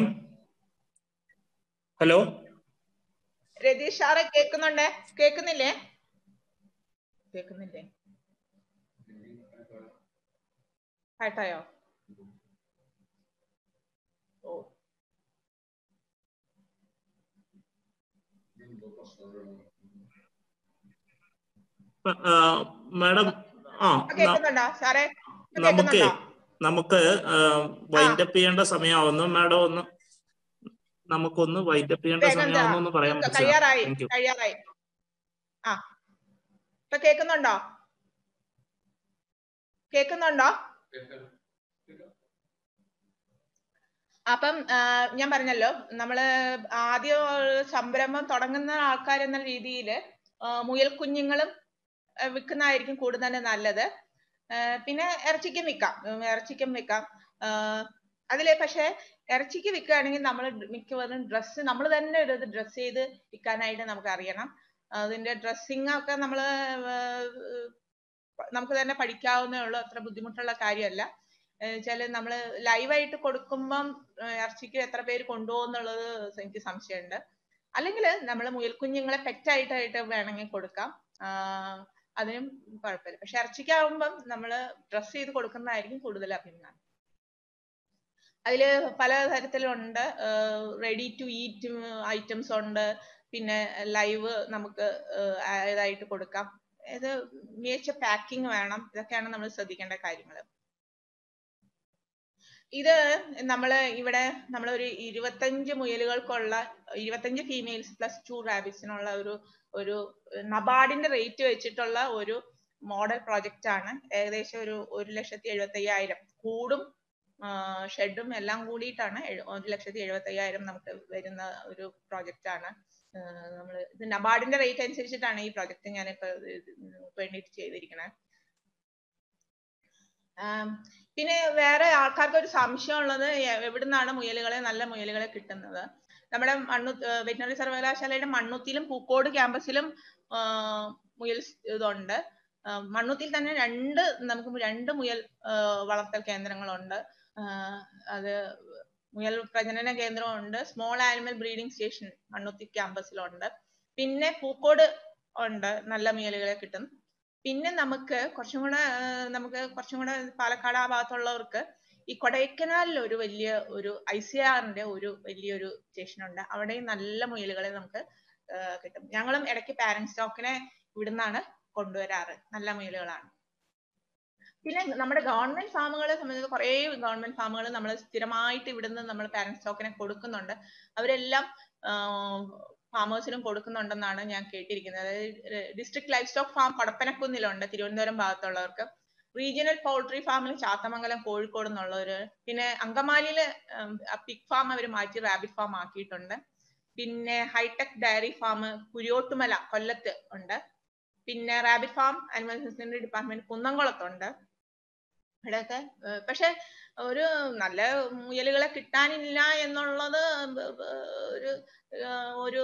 S2: ഹലോ
S1: രതീഷ് സാറെ കേൾക്കുന്നുണ്ട് കേൾക്കുന്നില്ലേ കേൾക്കുന്നില്ലേ കേട്ടായോ ഓ
S2: മാഡം ആ
S1: ഇപ്പൊ കേൾക്കുന്നുണ്ടോ സാറേ ഇപ്പൊ
S2: നമുക്ക്
S1: കേൾക്കുന്നുണ്ടോ
S2: നമുക്ക്
S1: ആ
S2: വൈൻഡപ്പ് ചെയ്യേണ്ട സമയമാവുന്നു മാഡം ഒന്ന് നമുക്കൊന്ന് വൈൻഡപ്പ് ചെയ്യേണ്ട
S1: വേഗം എന്താ
S2: സമയമാവുന്നു ഒന്ന് പറയാൻ പറ്റുമോ
S1: കഴിയാറായി
S2: താങ്ക് യു
S1: കഴിയാറായി ആ ഇപ്പൊ കേൾക്കുന്നുണ്ടോ കേൾക്കുന്നുണ്ടോ അപ്പം ആ, ഞാൻ പറഞ്ഞല്ലോ നമ്മള് ആദ്യം സംരംഭം തുടങ്ങുന്ന ആൾക്കാർ എന്ന രീതിയിൽ മുയൽ കുഞ്ഞുങ്ങളും ആ, വിൽക്കുന്നതായിരിക്കും കൂടുതൽ നല്ലത് ആ, പിന്നെ ഇറച്ചിക്കും വിൽക്കാം ഉം, ഇറച്ചിക്കും വിൽക്കാം ആ, അതില് പക്ഷെ ഇറച്ചിക്ക് വിൽക്കുകയാണെങ്കിൽ നമ്മൾ മിക്കവാറും ഡ്രസ്സ് നമ്മൾ തന്നെ ഒരു ഡ്രസ്സ് ചെയ്ത് വിൽക്കാനായിട്ട് നമുക്ക് അറിയണം അതിന്റെ ഡ്രസ്സിങ് ഒക്കെ നമ്മൾ നമുക്ക് തന്നെ പഠിക്കാവുന്നേ ഉള്ളൂ അത്ര ബുദ്ധിമുട്ടുള്ള കാര്യമല്ല വെച്ചാല് നമ്മൾ ലൈവായിട്ട് കൊടുക്കുമ്പം ഏഹ് ഇറച്ചിക്ക് എത്ര പേര് കൊണ്ടുപോകുന്നുള്ളത് എനിക്ക് സംശയമുണ്ട് അല്ലെങ്കിൽ നമ്മൾ മുയൽക്കുഞ്ഞുങ്ങളെ പെറ്റായിട്ടായിട്ട് വേണമെങ്കിൽ കൊടുക്കാം ആഹ് അതിനും കുഴപ്പമില്ല പക്ഷെ ഇറച്ചിക്കാവുമ്പം നമ്മൾ ഡ്രസ് ചെയ്ത് കൊടുക്കുന്നതായിരിക്കും കൂടുതൽ അഭിമാനം അതില് പല തരത്തിലുണ്ട് റെഡി ടു ഈറ്റ് ഐറ്റംസ് ഉണ്ട് പിന്നെ ലൈവ് നമുക്ക് ഏഹ് ഇതായിട്ട് കൊടുക്കാം ഇത് മികച്ച പാക്കിംഗ് വേണം ഇതൊക്കെയാണ് നമ്മൾ ശ്രദ്ധിക്കേണ്ട കാര്യങ്ങൾ ഇത് നമ്മള് ഇവിടെ നമ്മളൊരു ഇരുപത്തഞ്ച് മുയലുകൾക്കുള്ള ഇരുപത്തഞ്ച് ഫീമെയിൽസ് പ്ലസ് ടു റാബിറ്റ്സിനുള്ള ഒരു ഒരു നബാർഡിന്റെ റേറ്റ് വെച്ചിട്ടുള്ള ഒരു മോഡൽ പ്രോജക്റ്റ് ആണ് ഏകദേശം ഒരു ഒരു ലക്ഷത്തി എഴുപത്തി അയ്യായിരം കൂടും ഷെഡും എല്ലാം കൂടിയിട്ടാണ് എഴു- ഒരു ലക്ഷത്തി എഴുപത്തി അയ്യായിരം നമുക്ക് വരുന്ന ഒരു പ്രോജക്റ്റ് ആണ് നമ്മൾ ഇത് നബാർഡിന്റെ റേറ്റ് അനുസരിച്ചിട്ടാണ് ഈ പ്രോജക്റ്റ് ഞാനിപ്പോ ഇത് വേണ്ടിയിട്ട് ചെയ്തിരിക്കുന്നത് ആം, പിന്നെ വേറെ ആൾക്കാർക്ക് ഒരു സംശയം ഉള്ളത് എ- എവിടുന്നാണ് മുയലുകളെ നല്ല മുയലുകളെ കിട്ടുന്നത് നമ്മുടെ മണ്ണു വെറ്റിനറി സർവകലാശാലയുടെ മണ്ണുത്തിയിലും പൂക്കോട് ക്യാമ്പസിലും ആ, മുയൽ സ് ഇതുണ്ട് ആ, മണ്ണുത്തിയിൽ തന്നെ രണ്ട് നമുക്ക് രണ്ട് മുയൽ ആ, വളർത്തൽ കേന്ദ്രങ്ങളുണ്ട് ആ, അത് മുയൽ പ്രജനന കേന്ദ്രമുണ്ട് small animal breeding station Mannuthy ക്യാമ്പസിലുണ്ട് പിന്നെ പൂക്കോട് ഉണ്ട് നല്ല മുയലുകളെ കിട്ടും പിന്നെ നമുക്ക് കുറച്ചും കൂടെ ആ, നമുക്ക് കുറച്ചും കൂടെ പാലക്കാട് ആ ഭാഗത്തുള്ളവർക്ക് ഈ കൊടൈക്കനാലിൽ ഒരു വലിയ ഒരു ഐ സി ആറിന്റെ ഒരു വലിയൊരു സ്റ്റേഷൻ ഉണ്ട് അവിടെയും നല്ല മുയലുകളെ നമുക്ക് ആ, കിട്ടും ഞങ്ങളും ഇടയ്ക്ക് പാരന്റ് സ്റ്റോക്കിനെ ഇവിടുന്നാണ് കൊണ്ടുവരാറ് നല്ല മുയലുകളാണ് പിന്നെ നമ്മുടെ ഗവൺമെന്റ് ഫാമുകളെ സംബന്ധിച്ച് കുറേ ഗവൺമെന്റ് ഫാമുകൾ നമ്മൾ സ്ഥിരമായിട്ട് ഇവിടുന്ന് നമ്മൾ പാരന്റ് സ്റ്റോക്കിനെ കൊടുക്കുന്നുണ്ട് അവരെല്ലാം ഫാമേഴ്സിനും കൊടുക്കുന്നുണ്ടെന്നാണ് ഞാൻ കേട്ടിരിക്കുന്നത് അതായത് ഡിസ്ട്രിക്ട് ലൈഫ് സ്റ്റോക്ക് ഫാം കടപ്പനക്കുന്നിലുണ്ട് തിരുവനന്തപുരം ഭാഗത്തുള്ളവർക്ക് റീജിയണൽ പൗൾട്രി ഫാമിൽ ചാത്തമംഗലം കോഴിക്കോട് എന്നുള്ളവര് പിന്നെ അങ്കമാലിയില് പിഗ് ഫാം അവർ മാറ്റി റാബിറ്റ് ഫാം ആക്കിയിട്ടുണ്ട് പിന്നെ ഹൈടെക് ഡയറി ഫാം കുരിയോട്ടുമല കൊല്ലത്ത് ഉണ്ട് പിന്നെ rabbit farm animal husbandry department കുന്നംകുളത്തുണ്ട് ഇവിടെയൊക്കെ ഏഹ് പക്ഷെ ഒരു നല്ല മുയലുകളെ കിട്ടാനില്ല എന്നുള്ളത് ബ- ബ- ഒരു ഏഹ് ഒരു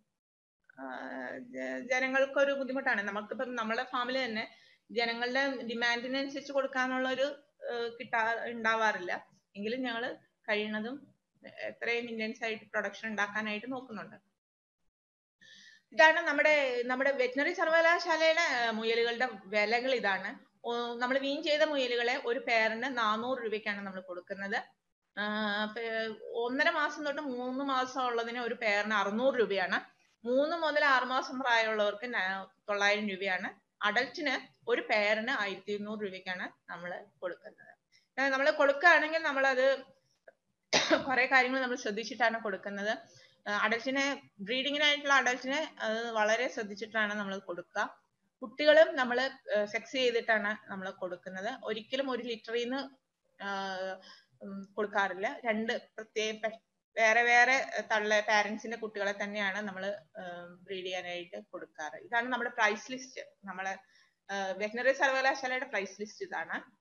S1: ആഹ് ജ- ജനങ്ങൾക്കൊരു ബുദ്ധിമുട്ടാണ് നമുക്കിപ്പം നമ്മുടെ ഫാമിൽ തന്നെ ജനങ്ങളുടെ ഡിമാൻഡിനനുസരിച്ച് കൊടുക്കാനുള്ള ഒരു ഏഹ് കിട്ടാ ഉണ്ടാവാറില്ല എങ്കിലും ഞങ്ങൾ കഴിയുന്നതും എത്രയും ഇന്റൻസ് ആയിട്ട് പ്രൊഡക്ഷൻ ഉണ്ടാക്കാനായിട്ട് നോക്കുന്നുണ്ട് ഇതാണ് നമ്മുടെ നമ്മുടെ വെറ്റിനറി സർവകലാശാലയിലെ ഏഹ് മുയലുകളുടെ വിലകൾ ഇതാണ് നമ്മൾ വീൻ ചെയ്ത മുയലുകളെ ഒരു പേരിന് നാനൂറ് രൂപയ്ക്കാണ് നമ്മൾ കൊടുക്കുന്നത് ആഹ് പേ- ഒന്നര മാസം തൊട്ട് മൂന്ന് മാസം ഉള്ളതിന് ഒരു പേരിന് അറുന്നൂറ് രൂപയാണ് മൂന്ന് മുതൽ ആറ് മാസം പ്രായമുള്ളവർക്ക് ന- തൊള്ളായിരം രൂപയാണ് അഡൽറ്റിന് ഒരു പേരിന് ആയിരത്തി ഇരുന്നൂറ് രൂപയ്ക്കാണ് നമ്മൾ കൊടുക്കുന്നത് നമ്മൾ കൊടുക്കുകയാണെങ്കിൽ നമ്മളത് കുറെ കാര്യങ്ങൾ നമ്മൾ ശ്രദ്ധിച്ചിട്ടാണ് കൊടുക്കുന്നത് അഡൽറ്റിനെ ബ്രീഡിങ്ങിനായിട്ടുള്ള അഡൽറ്റിനെ വളരെ ശ്രദ്ധിച്ചിട്ടാണ് നമ്മൾ കൊടുക്കുക കുട്ടികളും നമ്മൾ സെക്സ് ചെയ്തിട്ടാണ് നമ്മൾ കൊടുക്കുന്നത് ഒരിക്കലും ഒരു ലിറ്ററിൽ നിന്ന് കൊടുക്കാറില്ല രണ്ട് പ്രത്യേക വേറെ വേറെ തള്ള പാരന്റ്സിന്റെ കുട്ടികളെ തന്നെയാണ് നമ്മൾ ബ്രീഡ് ചെയ്യാനായിട്ട് കൊടുക്കാറ് ഇതാണ് നമ്മുടെ പ്രൈസ് ലിസ്റ്റ് നമ്മളെ വെറ്റിനറി സർവകലാശാലയുടെ പ്രൈസ് ലിസ്റ്റ് ഇതാണ്